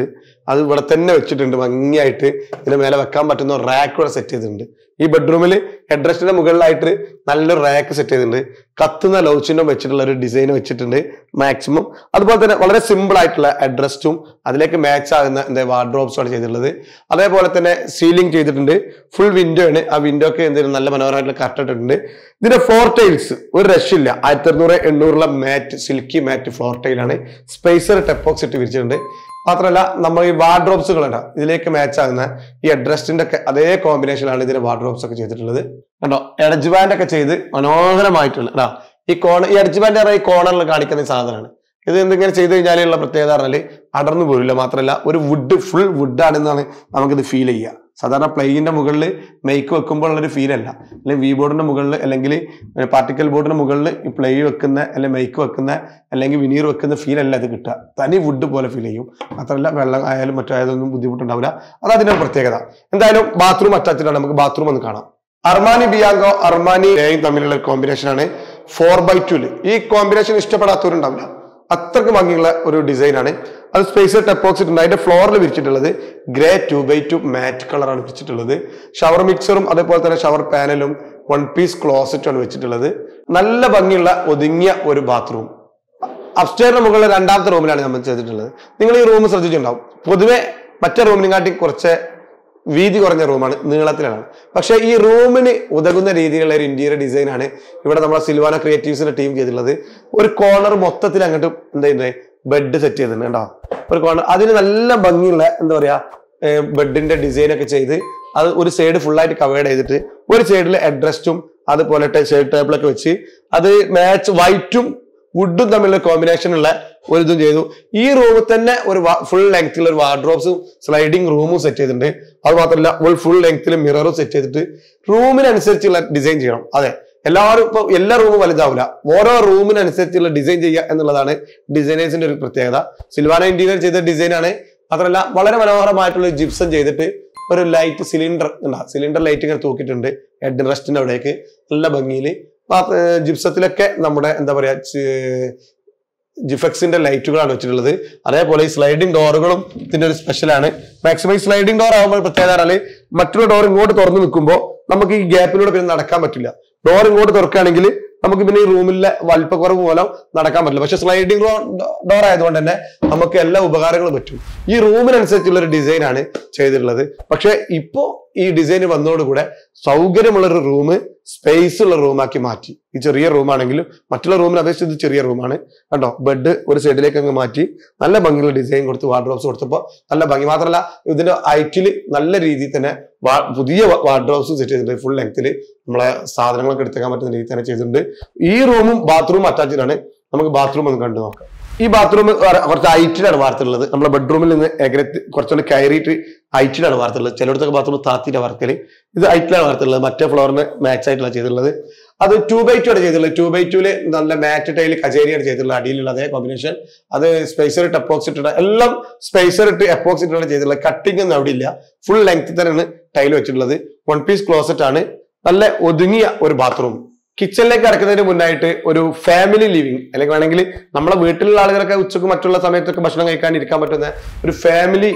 അത് ഇവിടെ തന്നെ വെച്ചിട്ടുണ്ട് ഭംഗിയായിട്ട് ഇതിന്റെ മേലെ വെക്കാൻ പറ്റുന്ന റാക്ക് ഇവിടെ സെറ്റ് ചെയ്തിട്ടുണ്ട് ഈ ബെഡ്റൂമിൽ ഹെഡ്രസ്റ്റിന്റെ മുകളിലായിട്ട് നല്ലൊരു റാക്ക് സെറ്റ് ചെയ്തിട്ടുണ്ട് കത്തുന്ന ലൗച്ചിൻ്റെ വെച്ചിട്ടുള്ള ഒരു ഡിസൈൻ വെച്ചിട്ടുണ്ട് മാക്സിമം അതുപോലെ തന്നെ വളരെ സിമ്പിൾ ആയിട്ടുള്ള അഡ്രസ്റ്റും അതിലേക്ക് മാച്ച് ആകുന്ന എന്താ വാർഡ്രോബ്സും ആണ് ചെയ്തിട്ടുള്ളത് അതേപോലെ തന്നെ സീലിംഗ് ചെയ്തിട്ടുണ്ട് ഫുൾ വിൻഡോ ആണ് ആ വിൻഡോക്ക് എന്തെങ്കിലും നല്ല മനോഹരമായിട്ടുള്ള കർട്ടൻ ഇട്ടിട്ടുണ്ട് ഇതിന്റെ ഫ്ലോർ ടൈൽസ് ഒരു രക്ഷയില്ല ആയിരത്തി അറുന്നൂറ് എണ്ണൂറുള്ള മാറ്റ് സിൽക്കി മാറ്റ് ഫ്ലോർ ടൈലാണ് സ്പേസർ ടെപ്പോക്സ് ഇട്ട് വിരിച്ചിട്ടുണ്ട് മാത്രമല്ല നമ്മൾ ഈ വാർഡ്രോബ്സുകൾ ഉണ്ടാവും ഇതിലേക്ക് മാച്ച് ആകുന്ന ഈ അഡ്രസ്റ്റിന്റെ ഒക്കെ അതേ കോമ്പിനേഷനിലാണ് ഇതിന്റെ വാർഡ്രോബ്സ് ഒക്കെ ചെയ്തിട്ടുള്ളത് കണ്ടോ എഡജ് ബാൻഡ് ഒക്കെ ചെയ്ത് മനോഹരമായിട്ടുള്ള കേട്ടോ ഈ കോണർ ഈ എഡജ് ബാൻഡ് ഈ കോണറിൽ കാണിക്കുന്ന ഈ സാധനമാണ് ഇത് എന്തിങ്ങനെ ചെയ്ത് കഴിഞ്ഞാലുള്ള പ്രത്യേകത പറഞ്ഞാൽ അടർന്നു പോരില്ല മാത്രമല്ല ഒരു വുഡ് ഫുൾ വുഡ് ആണെന്നാണ് നമുക്കിത് ഫീൽ ചെയ്യുക സാധാരണ പ്ലെയിന്റെ മുകളിൽ മെയ്ക്ക് വെക്കുമ്പോൾ ഉള്ളൊരു ഫീൽ അല്ല അല്ലെങ്കിൽ വി ബോർഡിന്റെ മുകളിൽ അല്ലെങ്കിൽ പാർട്ടിക്കൽ ബോർഡിന്റെ മുകളിൽ ഈ പ്ലേ വെക്കുന്ന അല്ലെങ്കിൽ മെയ്ക്ക് വെക്കുന്ന അല്ലെങ്കിൽ വിനീർ വെക്കുന്ന ഫീൽ അല്ല ഇത് കിട്ടുക തനി വുഡ് പോലെ ഫീൽ ചെയ്യും മാത്രമല്ല വെള്ളം ആയാലും മറ്റായതൊന്നും ബുദ്ധിമുട്ടുണ്ടാവില്ല അത് അതിന്റെ ഒരു പ്രത്യേകത എന്തായാലും ബാത്റൂം അറ്റാച്ചിലാണ് നമുക്ക് ബാത്റൂം ഒന്ന് കാണാം അർമാനി ബിയാങ്കോ അർമാനി എയും തമ്മിലുള്ള കോമ്പിനേഷൻ ആണ് ഫോർ ബൈ ടുല് ഈ കോമ്പിനേഷൻ ഇഷ്ടപ്പെടാത്തവരുണ്ടാവില്ല അത്രക്ക് ഭംഗിയുള്ള ഒരു ഡിസൈൻ ആണ് അത് സ്പേസ് ടെപ്പോക്സിറ്റ് ഉണ്ട് അതിന്റെ ഫ്ലോറിൽ വിരിച്ചിട്ടുള്ളത് grey two by two matt കളറാണ് വിരിച്ചിട്ടുള്ളത് ഷവർ മിക്സറും അതേപോലെ തന്നെ ഷവർ പാനലും വൺ പീസ് ക്ലോസറ്റും ആണ് വെച്ചിട്ടുള്ളത് നല്ല ഭംഗിയുള്ള ഒതുങ്ങിയ ഒരു ബാത്റൂം അപ്സ്റ്റേറിന് മുകളിൽ രണ്ടാമത്തെ റൂമിലാണ് നമ്മൾ ചെയ്തിട്ടുള്ളത് നിങ്ങൾ ഈ റൂം ശ്രദ്ധിച്ചിട്ടുണ്ടാവും പൊതുവെ മറ്റേ റൂമിനെക്കാട്ടി കുറച്ച് വീതി കുറഞ്ഞ റൂമാണ് നീളത്തിലാണ് പക്ഷേ ഈ റൂമിന് ഉതകുന്ന രീതിയിലുള്ള ഒരു ഇന്റീരിയർ ഡിസൈൻ ആണ് ഇവിടെ നമ്മളെ സിൽവാന ക്രിയേറ്റീവ്സിന്റെ ടീം ചെയ്തിട്ടുള്ളത് ഒരു കോർണർ മൊത്തത്തിൽ അങ്ങോട്ട് എന്താ ചെയ്യുന്നത് ബെഡ് സെറ്റ് ചെയ്തിട്ടുണ്ട് കേട്ടോ ഒരു കോർണർ അതിന് നല്ല ഭംഗിയുള്ള എന്താ പറയാ ബെഡിന്റെ ഡിസൈൻ ഒക്കെ ചെയ്ത് അത് ഒരു സൈഡ് ഫുള്ളായിട്ട് കവേർഡ് ചെയ്തിട്ട് ഒരു സൈഡിൽ അഡ്രസ്റ്റും അതുപോലെ ഷെയ്ഡ് ടേബിളൊക്കെ വെച്ച് അത് മാച്ച് വൈറ്റും വുഡും തമ്മിലുള്ള കോമ്പിനേഷൻ ഉള്ള ഒരു ഇതും ചെയ്തു ഈ റൂമിൽ തന്നെ ഒരു ഫുൾ ലെങ്തിലുള്ള ഒരു വാർഡ്രോബ്സും സ്ലൈഡിംഗ് റൂമും സെറ്റ് ചെയ്തിട്ടുണ്ട് അത് മാത്രമല്ല ഒരു ഫുൾ ലെങ്തിൽ മിററും സെറ്റ് ചെയ്തിട്ട് റൂമിനനുസരിച്ചുള്ള ഡിസൈൻ ചെയ്യണം അതെ എല്ലാവരും ഇപ്പൊ എല്ലാ റൂമും വലുതാവില്ല ഓരോ റൂമിനനുസരിച്ചുള്ള ഡിസൈൻ ചെയ്യുക എന്നുള്ളതാണ് ഡിസൈനേഴ്സിന്റെ ഒരു പ്രത്യേകത സിൽവാന ഇന്റീരിയർ ചെയ്ത ഡിസൈൻ ആണ് മാത്രമല്ല വളരെ മനോഹരമായിട്ടുള്ള ജിപ്സം ചെയ്തിട്ട് ഒരു ലൈറ്റ് സിലിണ്ടർ ഉണ്ടാവും സിലിണ്ടർ ലൈറ്റ് ഇങ്ങനെ തൂക്കിയിട്ടുണ്ട് ഹെഡ് റെസ്റ്റിന്റെ അവിടേക്ക് നല്ല ഭംഗിയിൽ ജിപ്സത്തിലൊക്കെ നമ്മുടെ എന്താ പറയാ ച്- ജിഫെക്സിന്റെ ലൈറ്റുകളാണ് വെച്ചിട്ടുള്ളത് അതേപോലെ ഈ സ്ലൈഡിംഗ് ഡോറുകളും ഇതിന്റെ ഒരു സ്പെഷ്യലാണ് മാക്സിമം ഈ സ്ലൈഡിംഗ് ഡോർ ആകുമ്പോൾ പ്രത്യേകത പറഞ്ഞാല് മറ്റുള്ള ഡോർ ഇങ്ങോട്ട് തുറന്നു നിൽക്കുമ്പോൾ നമുക്ക് ഈ ഗ്യാപ്പിലൂടെ പിന്നെ നടക്കാൻ പറ്റില്ല ഡോർ ഇങ്ങോട്ട് തുറക്കുകയാണെങ്കിൽ നമുക്ക് പിന്നെ ഈ റൂമിലെ വലിപ്പക്കുറവ് മൂലം നടക്കാൻ പറ്റില്ല പക്ഷെ സ്ലൈഡിംഗ് ഡോർ ആയതുകൊണ്ട് തന്നെ നമുക്ക് എല്ലാ ഉപകാരങ്ങളും പറ്റും ഈ റൂമിനനുസരിച്ചുള്ള ഒരു ഡിസൈൻ ആണ് ചെയ്തിട്ടുള്ളത് പക്ഷെ ഇപ്പോ ഈ ഡിസൈൻ വന്നതോടുകൂടെ സൗകര്യമുള്ള ഒരു റൂം സ്പേസ് ഉള്ള റൂമാക്കി മാറ്റി ഈ ചെറിയ റൂമാണെങ്കിലും മറ്റുള്ള റൂമിനെ അപേക്ഷിച്ച് ഇത് ചെറിയ റൂമാണ് കണ്ടോ ബെഡ് ഒരു സൈഡിലേക്ക് അങ്ങ് മാറ്റി നല്ല ഭംഗിയുള്ള ഡിസൈൻ കൊടുത്ത് വാർഡ്രോബ്സ് കൊടുത്തപ്പോൾ നല്ല ഭംഗി മാത്രമല്ല ഇതിന്റെ ഹൈറ്റിൽ നല്ല രീതിയിൽ തന്നെ വാ- പുതിയ വാർഡ്രോബ്സ് സെറ്റ് ചെയ്തിട്ടുണ്ട് ഫുൾ ലെങ്ത്തിൽ നമ്മളെ സാധനങ്ങളൊക്കെ എടുത്തേക്കാൻ പറ്റുന്ന രീതിയിൽ തന്നെ ചെയ്തിട്ടുണ്ട് ഈ റൂമും ബാത്റൂമും അറ്റാച്ച്ഡ് ആണ് നമുക്ക് ബാത്റൂം ഒന്ന് കണ്ടു നോക്കാം ഈ ബാത്റൂം കുറച്ച് ഹൈറ്റിലാണ് വാർത്തുള്ളത് നമ്മളെ ബെഡ്റൂമിൽ നിന്ന് ഏകരത്ത് കുറച്ചുകൂടി കയറിയിട്ട് ഹൈറ്റിലാണ് വാർത്തുള്ളത് ചിലയിടത്തൊക്കെ ബാത്റൂം താത്തിയിട്ടാണ് വാർത്തല് ഇത് ഹൈറ്റിലാണ് വാർത്തുള്ളത് മറ്റേ ഫ്ലോറിന് മാച്ച് ആയിട്ടാണ് ചെയ്തിട്ടുള്ളത് അത് ടു ബൈ ടു ആണ് ചെയ്തിട്ടുള്ളത് ടു ബൈ ടുല് നല്ല മാറ്റ് ടൈൽ കചേരിയാണ് ചെയ്തിട്ടുള്ളത് അടിയിലുള്ള അതേ കോമ്പിനേഷൻ അത് സ്പേസർ ഇട്ട് എപ്പോക്സിറ്റ് ഇട്ട എല്ലാം സ്പേസർ ഇട്ട് എപ്പോക്സിറ്റ് ആണ് ചെയ്തിട്ടുള്ളത് കട്ടിംഗ് ഒന്നും അവിടെ ഇല്ല ഫുൾ ലെങ്ത് തന്നെയാണ് ടൈൽ വെച്ചിട്ടുള്ളത് വൺ പീസ് ക്ലോസറ്റ് ആണ് നല്ല ഒതുങ്ങിയ ഒരു ബാത്റൂം കിച്ചണിലേക്ക് കടക്കുന്നതിന് മുന്നായിട്ട് ഒരു ഫാമിലി ലിവിങ് അല്ലെങ്കിൽ വേണമെങ്കിൽ നമ്മളെ വീട്ടിലുള്ള ആളുകളൊക്കെ ഉച്ചക്ക് മറ്റുള്ള സമയത്തൊക്കെ ഭക്ഷണം കഴിക്കാൻ ഇരിക്കാൻ പറ്റുന്ന ഒരു ഫാമിലി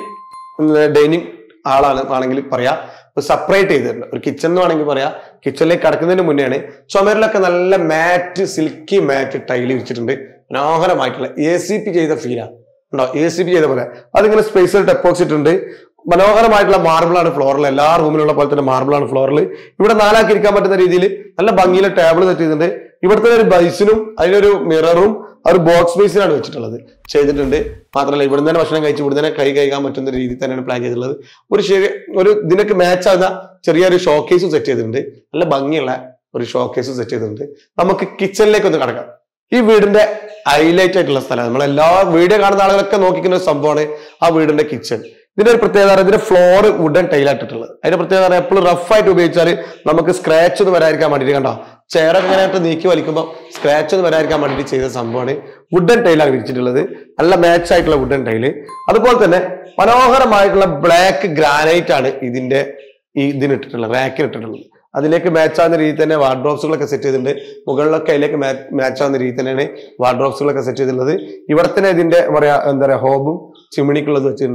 ഡൈനിങ് ആളാണ് വേണമെങ്കിൽ പറയാ സെപ്പറേറ്റ് ചെയ്തിട്ടുണ്ട് ഒരു കിച്ചൺ എന്ന് വേണമെങ്കിൽ പറയാം കിച്ചണിലേക്ക് കടക്കുന്നതിന് മുന്നെയാണ് ചുമരിലൊക്കെ നല്ല മാറ്റ് സിൽക്കി മാറ്റ് ടൈല് വെച്ചിട്ടുണ്ട് മനോഹരമായിട്ടുള്ള എ സി പി ചെയ്ത ഫീലാണ് ഉണ്ടോ എ സി പി ചെയ്ത പോലെ അതിങ്ങനെ സ്പേസിൽ ഡെപ്പോസിറ്റ് ഉണ്ട് മനോഹരമായിട്ടുള്ള മാർബിളാണ് ഫ്ലോറിൽ എല്ലാ റൂമിലുള്ള പോലെ തന്നെ മാർബിളാണ് ഫ്ലോറിൽ ഇവിടെ നാലാക്കി ഇരിക്കാൻ പറ്റുന്ന രീതിയിൽ നല്ല ഭംഗിയിലെ ടേബിൾ സെറ്റ് ചെയ്തിട്ടുണ്ട് ഇവിടുത്തെ ഒരു ബൈസിനും അതിനൊരു മിററും ഒരു ബോക്സ് ബേസിനാണ് വെച്ചിട്ടുള്ളത് ചെയ്തിട്ടുണ്ട് മാത്രമല്ല ഇവിടെ തന്നെ ഭക്ഷണം കഴിച്ച് ഇവിടെ തന്നെ കൈ കഴിക്കാൻ പറ്റുന്ന രീതിയിൽ തന്നെയാണ് പ്ലാൻ ചെയ്തിട്ടുള്ളത് ഒരു ശരി ഒരു ഇതിനൊക്കെ മാച്ച് ആകുന്ന ചെറിയൊരു ഷോക്കേസും സെറ്റ് ചെയ്തിട്ടുണ്ട് നല്ല ഭംഗിയുള്ള ഒരു ഷോക്കേസും സെറ്റ് ചെയ്തിട്ടുണ്ട് നമുക്ക് കിച്ചണിലേക്ക് ഒന്ന് കടക്കാം ഈ വീടിന്റെ ഹൈലൈറ്റ് ആയിട്ടുള്ള സ്ഥലം നമ്മൾ എല്ലാ വീഡിയോ കാണുന്ന ആളുകളൊക്കെ നോക്കിക്കുന്ന ഒരു സംഭവമാണ് ആ വീടിന്റെ കിച്ചൺ ഇതിന്റെ ഒരു പ്രത്യേകത പറഞ്ഞാൽ ഇതിന്റെ ഫ്ലോർ വുഡൻ ടൈലായിട്ടുള്ളത് അതിന്റെ പ്രത്യേകത പറഞ്ഞാൽ എപ്പോഴും റഫ് ആയിട്ട് ഉപയോഗിച്ചാൽ നമുക്ക് സ്ക്രാച്ച് ഒന്നും വരാതിരിക്കാൻ വേണ്ടിയിട്ട് കണ്ടോ ചെയറൊക്കെ ഇങ്ങനെ ആയിട്ട് നീക്കി വലിക്കുമ്പോൾ സ്ക്രാച്ച് ഒന്നും വരാതിരിക്കാൻ വേണ്ടിയിട്ട് ചെയ്ത സംഭവമാണ് വുഡൻ ടൈലാണ് വിരിച്ചിട്ടുള്ളത് നല്ല മാച്ച് ആയിട്ടുള്ള വുഡൻ ടൈല് അതുപോലെ തന്നെ മനോഹരമായിട്ടുള്ള ബ്ലാക്ക് ഗ്രാനൈറ്റ് ആണ് ഇതിന്റെ ഈ ഇതിനിട്ടിട്ടുള്ളത് റാക്കിന് ഇട്ടിട്ടുള്ളത് അതിലേക്ക് മാച്ച് ആവുന്ന രീതിയിൽ തന്നെ വാർഡ്രോബ്സുകളൊക്കെ സെറ്റ് ചെയ്തിട്ടുണ്ട് മുകളിലൊക്കെ അതിലേക്ക് മാച്ച് ആവുന്ന രീതിയിൽ തന്നെയാണ് വാർഡ്രോബ്സുകളൊക്കെ സെറ്റ് ചെയ്തിട്ടുള്ളത് ഇവിടെ തന്നെ ഇതിന്റെ പറയാ എന്താ പറയാ ഹോബും ചിമിണിക്കുള്ളത് വെച്ചിട്ടുണ്ട്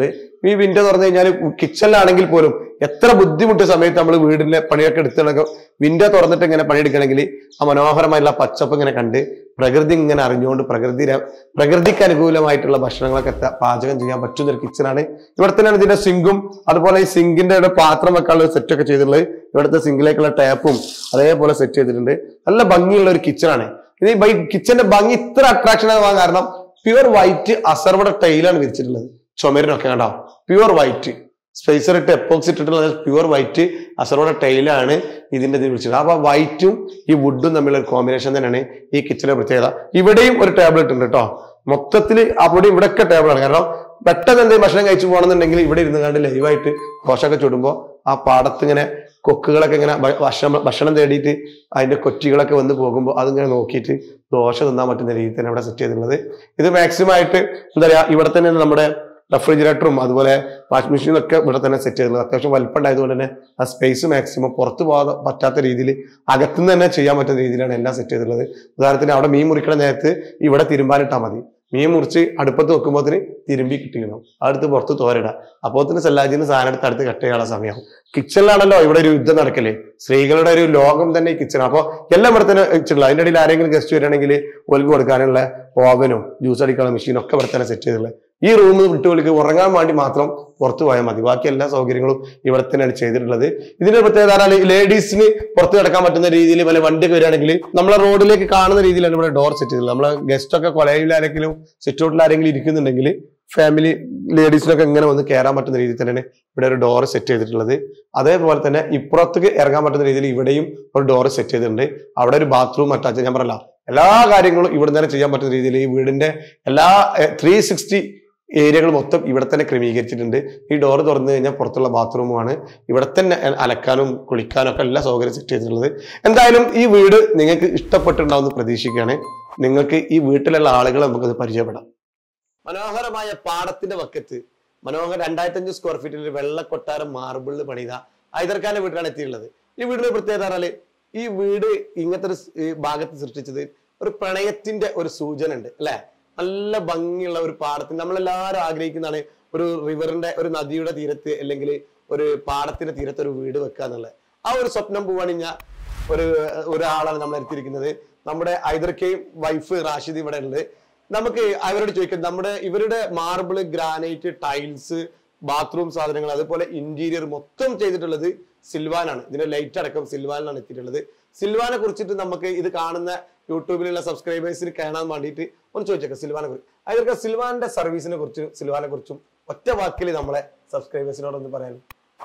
ഈ വിൻഡോ തുറന്നു കഴിഞ്ഞാൽ കിച്ചണിലാണെങ്കിൽ പോലും എത്ര ബുദ്ധിമുട്ടിയ സമയത്ത് നമ്മൾ വീടിന്റെ പണിയൊക്കെ എടുത്തിടൊക്കെ വിൻഡോ തുറന്നിട്ട് ഇങ്ങനെ പണിയെടുക്കണമെങ്കിൽ ആ മനോഹരമായിട്ടുള്ള പച്ചപ്പ് ഇങ്ങനെ കണ്ട് പ്രകൃതി ഇങ്ങനെ അറിഞ്ഞുകൊണ്ട് പ്രകൃതി പ്രകൃതിക്ക് അനുകൂലമായിട്ടുള്ള ഭക്ഷണങ്ങളൊക്കെ ത- പാചകം ചെയ്യാൻ പറ്റുന്ന ഒരു കിച്ചണാണ് ഇവിടെ തന്നെയാണ് ഇതിന്റെ സിങ്കും അതുപോലെ ഈ സിങ്കിന്റെ ഇവിടെ പാത്രം വെക്കാനുള്ള സെറ്റ് ഒക്കെ ചെയ്തിട്ടുള്ളത് ഇവിടുത്തെ സിങ്കിലേക്കുള്ള ടാപ്പും അതേപോലെ സെറ്റ് ചെയ്തിട്ടുണ്ട് നല്ല ഭംഗിയുള്ള ഒരു കിച്ചണാണ് ഇത് ഈ കിച്ചന്റെ ഭംഗി ഇത്ര അട്രാക്ഷൻ ആവാൻ കാരണം പ്യുവർ വൈറ്റ് അസർവട ടൈലാണ് വിരിച്ചിട്ടുള്ളത് ചുമരിനൊക്കെ കണ്ടോ പ്യുവർ വൈറ്റ് സ്പേസർ ഇട്ട് എപ്പോക്സ് ഇട്ടിട്ടുള്ള പ്യുവർ വൈറ്റ് അസർവട ടൈലാണ് ഇതിന്റെ ഇത് വിളിച്ചത് അപ്പൊ വൈറ്റും ഈ വുഡും തമ്മിലുള്ള ഒരു കോമ്പിനേഷൻ തന്നെയാണ് ഈ കിച്ചണിലെ പ്രത്യേകത ഇവിടെയും ഒരു ടേബിൾ ഇട്ടുണ്ട് കേട്ടോ മൊത്തത്തിൽ അവിടെ ഇവിടെയൊക്കെ ടേബിളാണ് കാരണം പെട്ടെന്ന് എന്തെങ്കിലും ഭക്ഷണം കഴിച്ചു പോകണമെന്നുണ്ടെങ്കിൽ ഇവിടെ ഇരുന്ന് കണ്ട് ലൈവായിട്ട് ദോശയൊക്കെ ചുടുമ്പോൾ ആ പാടത്ത് ഇങ്ങനെ കൊക്കുകളൊക്കെ ഇങ്ങനെ ഭ- ഭക്ഷണം ഭക്ഷണം തേടിയിട്ട് അതിന്റെ കൊറ്റികളൊക്കെ വന്ന് പോകുമ്പോൾ അതിങ്ങനെ നോക്കിയിട്ട് ദോശ തിന്നാൻ പറ്റുന്ന രീതിയിൽ തന്നെ ഇവിടെ സെറ്റ് ചെയ്തിട്ടുള്ളത് ഇത് മാക്സിമം ആയിട്ട് എന്താ പറയാ ഇവിടെ തന്നെ നമ്മുടെ റെഫ്രിജറേറ്ററും അതുപോലെ വാഷിംഗ് മെഷീനും ഒക്കെ ഇവിടെ തന്നെ സെറ്റ് ചെയ്തിട്ടുള്ളത് അത്യാവശ്യം വലിപ്പം ഉണ്ടായതുകൊണ്ട് തന്നെ ആ സ്പേസ് മാക്സിമം പുറത്ത് പോകാതെ പറ്റാത്ത രീതിയിൽ അകത്തുനിന്ന് തന്നെ ചെയ്യാൻ പറ്റുന്ന രീതിയിലാണ് എല്ലാം സെറ്റ് ചെയ്തിട്ടുള്ളത് ഉദാഹരണത്തിന് അവിടെ മീൻ മുറിക്കണ നേരത്ത് ഇവിടെ തിരുമ്പാനിട്ടാൽ മതി മീൻ മുറിച്ച് അടുപ്പത്ത് വെക്കുമ്പോഴത്തിന് തിരുമ്പി കിട്ടിക്കണം അടുത്ത് പുറത്ത് തോരിടാം അപ്പോത്തിന് സെല്ലാജിന് സാധനം എടുത്ത് അടുത്ത് കട്ട് ചെയ്യാനുള്ള സമയമാവും കിച്ചണിലാണല്ലോ ഇവിടെ ഒരു യുദ്ധം നടക്കല് സ്ത്രീകളുടെ ഒരു ലോകം തന്നെ ഈ കിച്ചൺ അപ്പോൾ എല്ലാം ഇവിടെ തന്നെ വെച്ചിട്ടുള്ള അതിന്റെ ഇടയിൽ ആരെങ്കിലും ഗസ്റ്റ് വരികയാണെങ്കിൽ ഒലിക്ക് കൊടുക്കാനുള്ള ഓവനും ജ്യൂസ് അടിക്കാനുള്ള മെഷീനും ഒക്കെ ഇവിടെ തന്നെ സെറ്റ് ചെയ്തിട്ടുള്ളത് ഈ റൂം വിട്ടുകൊടുക്ക് ഉറങ്ങാൻ വേണ്ടി മാത്രം പുറത്ത് പോയാൽ മതി ബാക്കി എല്ലാ സൗകര്യങ്ങളും ഇവിടെ തന്നെയാണ് ചെയ്തിട്ടുള്ളത് ഇതിന്റെ പ്രത്യേകത പറഞ്ഞാൽ ലേഡീസിന് പുറത്ത് കിടക്കാൻ പറ്റുന്ന രീതിയിൽ വല്ല വണ്ടിയൊക്കെ വരികയാണെങ്കിൽ നമ്മളെ റോഡിലേക്ക് കാണുന്ന രീതിയിലാണ് ഇവിടെ ഡോർ സെറ്റ് ചെയ്തിട്ടുള്ളത് നമ്മളെ ഗസ്റ്റ് ഒക്കെ കൊലയിൽ ആരെങ്കിലും സിറ്റ് ഔട്ടിൽ ആരെങ്കിലും ഇരിക്കുന്നുണ്ടെങ്കിൽ ഫാമിലി ലേഡീസിനൊക്കെ ഇങ്ങനെ വന്ന് കയറാൻ പറ്റുന്ന രീതിയിൽ തന്നെയാണ് ഇവിടെ ഒരു ഡോർ സെറ്റ് ചെയ്തിട്ടുള്ളത് അതേപോലെ തന്നെ ഇപ്പുറത്തേക്ക് ഇറങ്ങാൻ പറ്റുന്ന രീതിയിൽ ഇവിടെയും ഒരു ഡോർ സെറ്റ് ചെയ്തിട്ടുണ്ട് അവിടെ ഒരു ബാത്റൂം അറ്റാച്ച് ഞാൻ പറയല എല്ലാ കാര്യങ്ങളും ഇവിടെ തന്നെ ചെയ്യാൻ പറ്റുന്ന രീതിയിൽ ഈ വീടിന്റെ എല്ലാ ത്രീ സിക്സ്റ്റി ഏരിയകൾ മൊത്തം ഇവിടെ തന്നെ ക്രമീകരിച്ചിട്ടുണ്ട് ഈ ഡോർ തുറന്നു കഴിഞ്ഞാൽ പുറത്തുള്ള ബാത്റൂമുമാണ് ഇവിടെ തന്നെ അ- അലക്കാനും കുളിക്കാനും ഒക്കെ എല്ലാ സൗകര്യം സെറ്റ് ചെയ്തിട്ടുള്ളത് എന്തായാലും ഈ വീട് നിങ്ങൾക്ക് ഇഷ്ടപ്പെട്ടിട്ടുണ്ടാവുമെന്ന് പ്രതീക്ഷിക്കുകയാണ് നിങ്ങൾക്ക് ഈ വീട്ടിലുള്ള ആളുകളെ നമുക്കത് പരിചയപ്പെടാം മനോഹരമായ പാടത്തിന്റെ വക്കത്ത് മനോഹര രണ്ടായിരത്തി അഞ്ച് സ്ക്വയർ ഫീറ്റിൽ ഒരു വെള്ള കൊട്ടാരം മാർബിളിൽ പണിത ഹൈദർഖാന്റെ വീട്ടിലാണ് എത്തിയിട്ടുള്ളത് ഈ വീടിന്റെ പ്രത്യേകത പറഞ്ഞാല് ഈ വീട് ഇങ്ങനത്തെ ഒരു സ്- ഈ ഭാഗത്ത് സൃഷ്ടിച്ചത് ഒരു പ്രണയത്തിന്റെ ഒരു സൂചന ഉണ്ട് അല്ലെ നല്ല ഭംഗിയുള്ള ഒരു പാടത്തിന് നമ്മളെല്ലാവരും ആഗ്രഹിക്കുന്നതാണ് ഒരു റിവറിന്റെ ഒരു നദിയുടെ തീരത്ത് അല്ലെങ്കിൽ ഒരു പാടത്തിന്റെ തീരത്ത് ഒരു വീട് വെക്കുക എന്നുള്ളത് ആ ഒരു സ്വപ്നം പോവാണിഞ്ഞ ഒരു ഒരാളാണ് നമ്മൾ എടുത്തിരിക്കുന്നത് നമ്മുടെ ഐദർക്കയും വൈഫ് റാഷിദ് ഇവിടെ ഉണ്ട് നമുക്ക് അവരോട് ചോദിക്കാം നമ്മുടെ ഇവരുടെ മാർബിള് ഗ്രാനൈറ്റ് ടൈൽസ് ബാത്റൂം സാധനങ്ങൾ അതുപോലെ ഇന്റീരിയർ മൊത്തം ചെയ്തിട്ടുള്ളത് സിൽവാനാണ് ഇതിന്റെ ലൈറ്റ് അടക്കം സിൽവാനിലാണ് എത്തിയിട്ടുള്ളത് സിൽവാനെ കുറിച്ചിട്ട് നമുക്ക് ഇത് കാണുന്ന യൂട്യൂബിലുള്ള സബ്സ്ക്രൈബേഴ്സിന് കാണാൻ വേണ്ടിയിട്ട് ഒന്ന് ചോദിച്ചേക്കാം സിൽവാനെ കുറിച്ച് അതൊക്കെ സിൽവാന്റെ സർവീസിനെ കുറിച്ചും സിൽവാനെ കുറിച്ചും ഒറ്റ വാക്കിൽ നമ്മളെ സബ്സ്ക്രൈബേഴ്സിനോട് ഒന്ന് പറയാൻ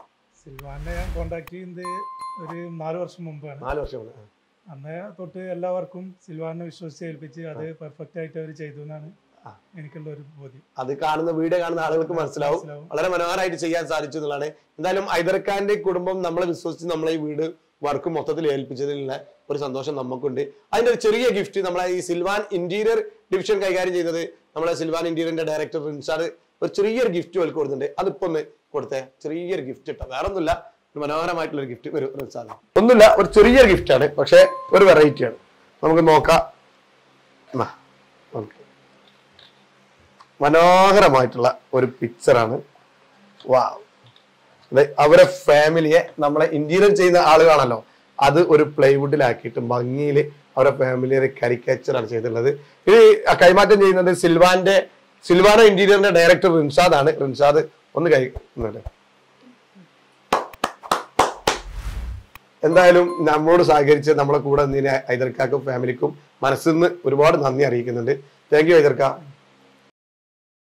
സിൽവാനെ ഞാൻ കോണ്ടാക്ട് ചെയ്യുന്നത് ഒരു നാല് വർഷം മുമ്പാണ് നാല് വർഷം മുന്നേ. അന്ന് തൊട്ട് എല്ലാവർക്കും സിൽവാനെ വിശ്വസിച്ച് ഏൽപ്പിച്ച് അത് പെർഫെക്റ്റ് ആയിട്ട് അവർ ചെയ്തു എന്നാണ് ആ. എനിക്കുള്ള ഒരു ബോധ്യം അത് കാണുന്ന വീഡിയോ കാണുന്ന ആളുകൾക്ക് മനസ്സിലാവും മനസ്സിലാവും. വളരെ മനോഹരമായിട്ട് ചെയ്യാൻ സാധിച്ചു എന്നുള്ളതാണ് എന്തായാലും ഐദർഖാന്റെ കുടുംബം നമ്മളെ വിശ്വസിച്ച് നമ്മളെ ഈ വീട് വർക്ക് മൊത്തത്തിൽ ഏൽപ്പിച്ചതിലുള്ള ഒരു സന്തോഷം നമുക്കുണ്ട് അതിന്റെ ഒരു ചെറിയ ഗിഫ്റ്റ് നമ്മളെ ഈ സിൽവാൻ ഇന്റീരിയർ ഡിവിഷൻ കൈകാര്യം ചെയ്യുന്നത് നമ്മളെ സിൽവാൻ ഇന്റീരിയറിന്റെ ഡയറക്ടർ റിൻസാദ് ഒരു ചെറിയൊരു ഗിഫ്റ്റ് അവർക്ക് കൊടുക്കുന്നുണ്ട് അതിപ്പോ ഒന്ന് കൊടുത്തേ ചെറിയൊരു ഗിഫ്റ്റ് ഇട്ടോ വേറെ ഒന്നുമില്ല ഒരു മനോഹരമായിട്ടുള്ള ഒരു ഗിഫ്റ്റ് ഒരു റിൻസാദ് ഒന്നുമില്ല ഒരു ചെറിയൊരു ഗിഫ്റ്റ് ആണ് പക്ഷെ ഒരു വെറൈറ്റി ആണ് നമുക്ക് നോക്കാം എന്നാ, നമുക്ക് മനോഹരമായിട്ടുള്ള ഒരു പിക്ചറാണ് വാ അവരെ ഫാമിലിയെ നമ്മളെ ഇന്റീരിയർ ചെയ്യുന്ന ആളുകളാണല്ലോ അത് ഒരു പ്ലൈവുഡിലാക്കിയിട്ട് ഭംഗിയിൽ അവരുടെ ഫാമിലിയെ കരിക്കേച്ചറാണ് ചെയ്തിട്ടുള്ളത് ഇത് കൈമാറ്റം ചെയ്യുന്നത് സിൽവാന്റെ സിൽവാന ഇന്റീരിയറിന്റെ ഡയറക്ടർ റിൻഷാദ് ആണ് റിൻഷാദ് ഒന്ന് കൈ ഒന്നുമില്ല. എന്തായാലും നമ്മോട് സഹകരിച്ച് നമ്മളെ കൂടെ നിന്നെ ഹൈദർക്കാക്കും ഫാമിലിക്കും മനസ്സിൽ നിന്ന് ഒരുപാട് നന്ദി അറിയിക്കുന്നുണ്ട് താങ്ക് യു ഹൈദർക്ക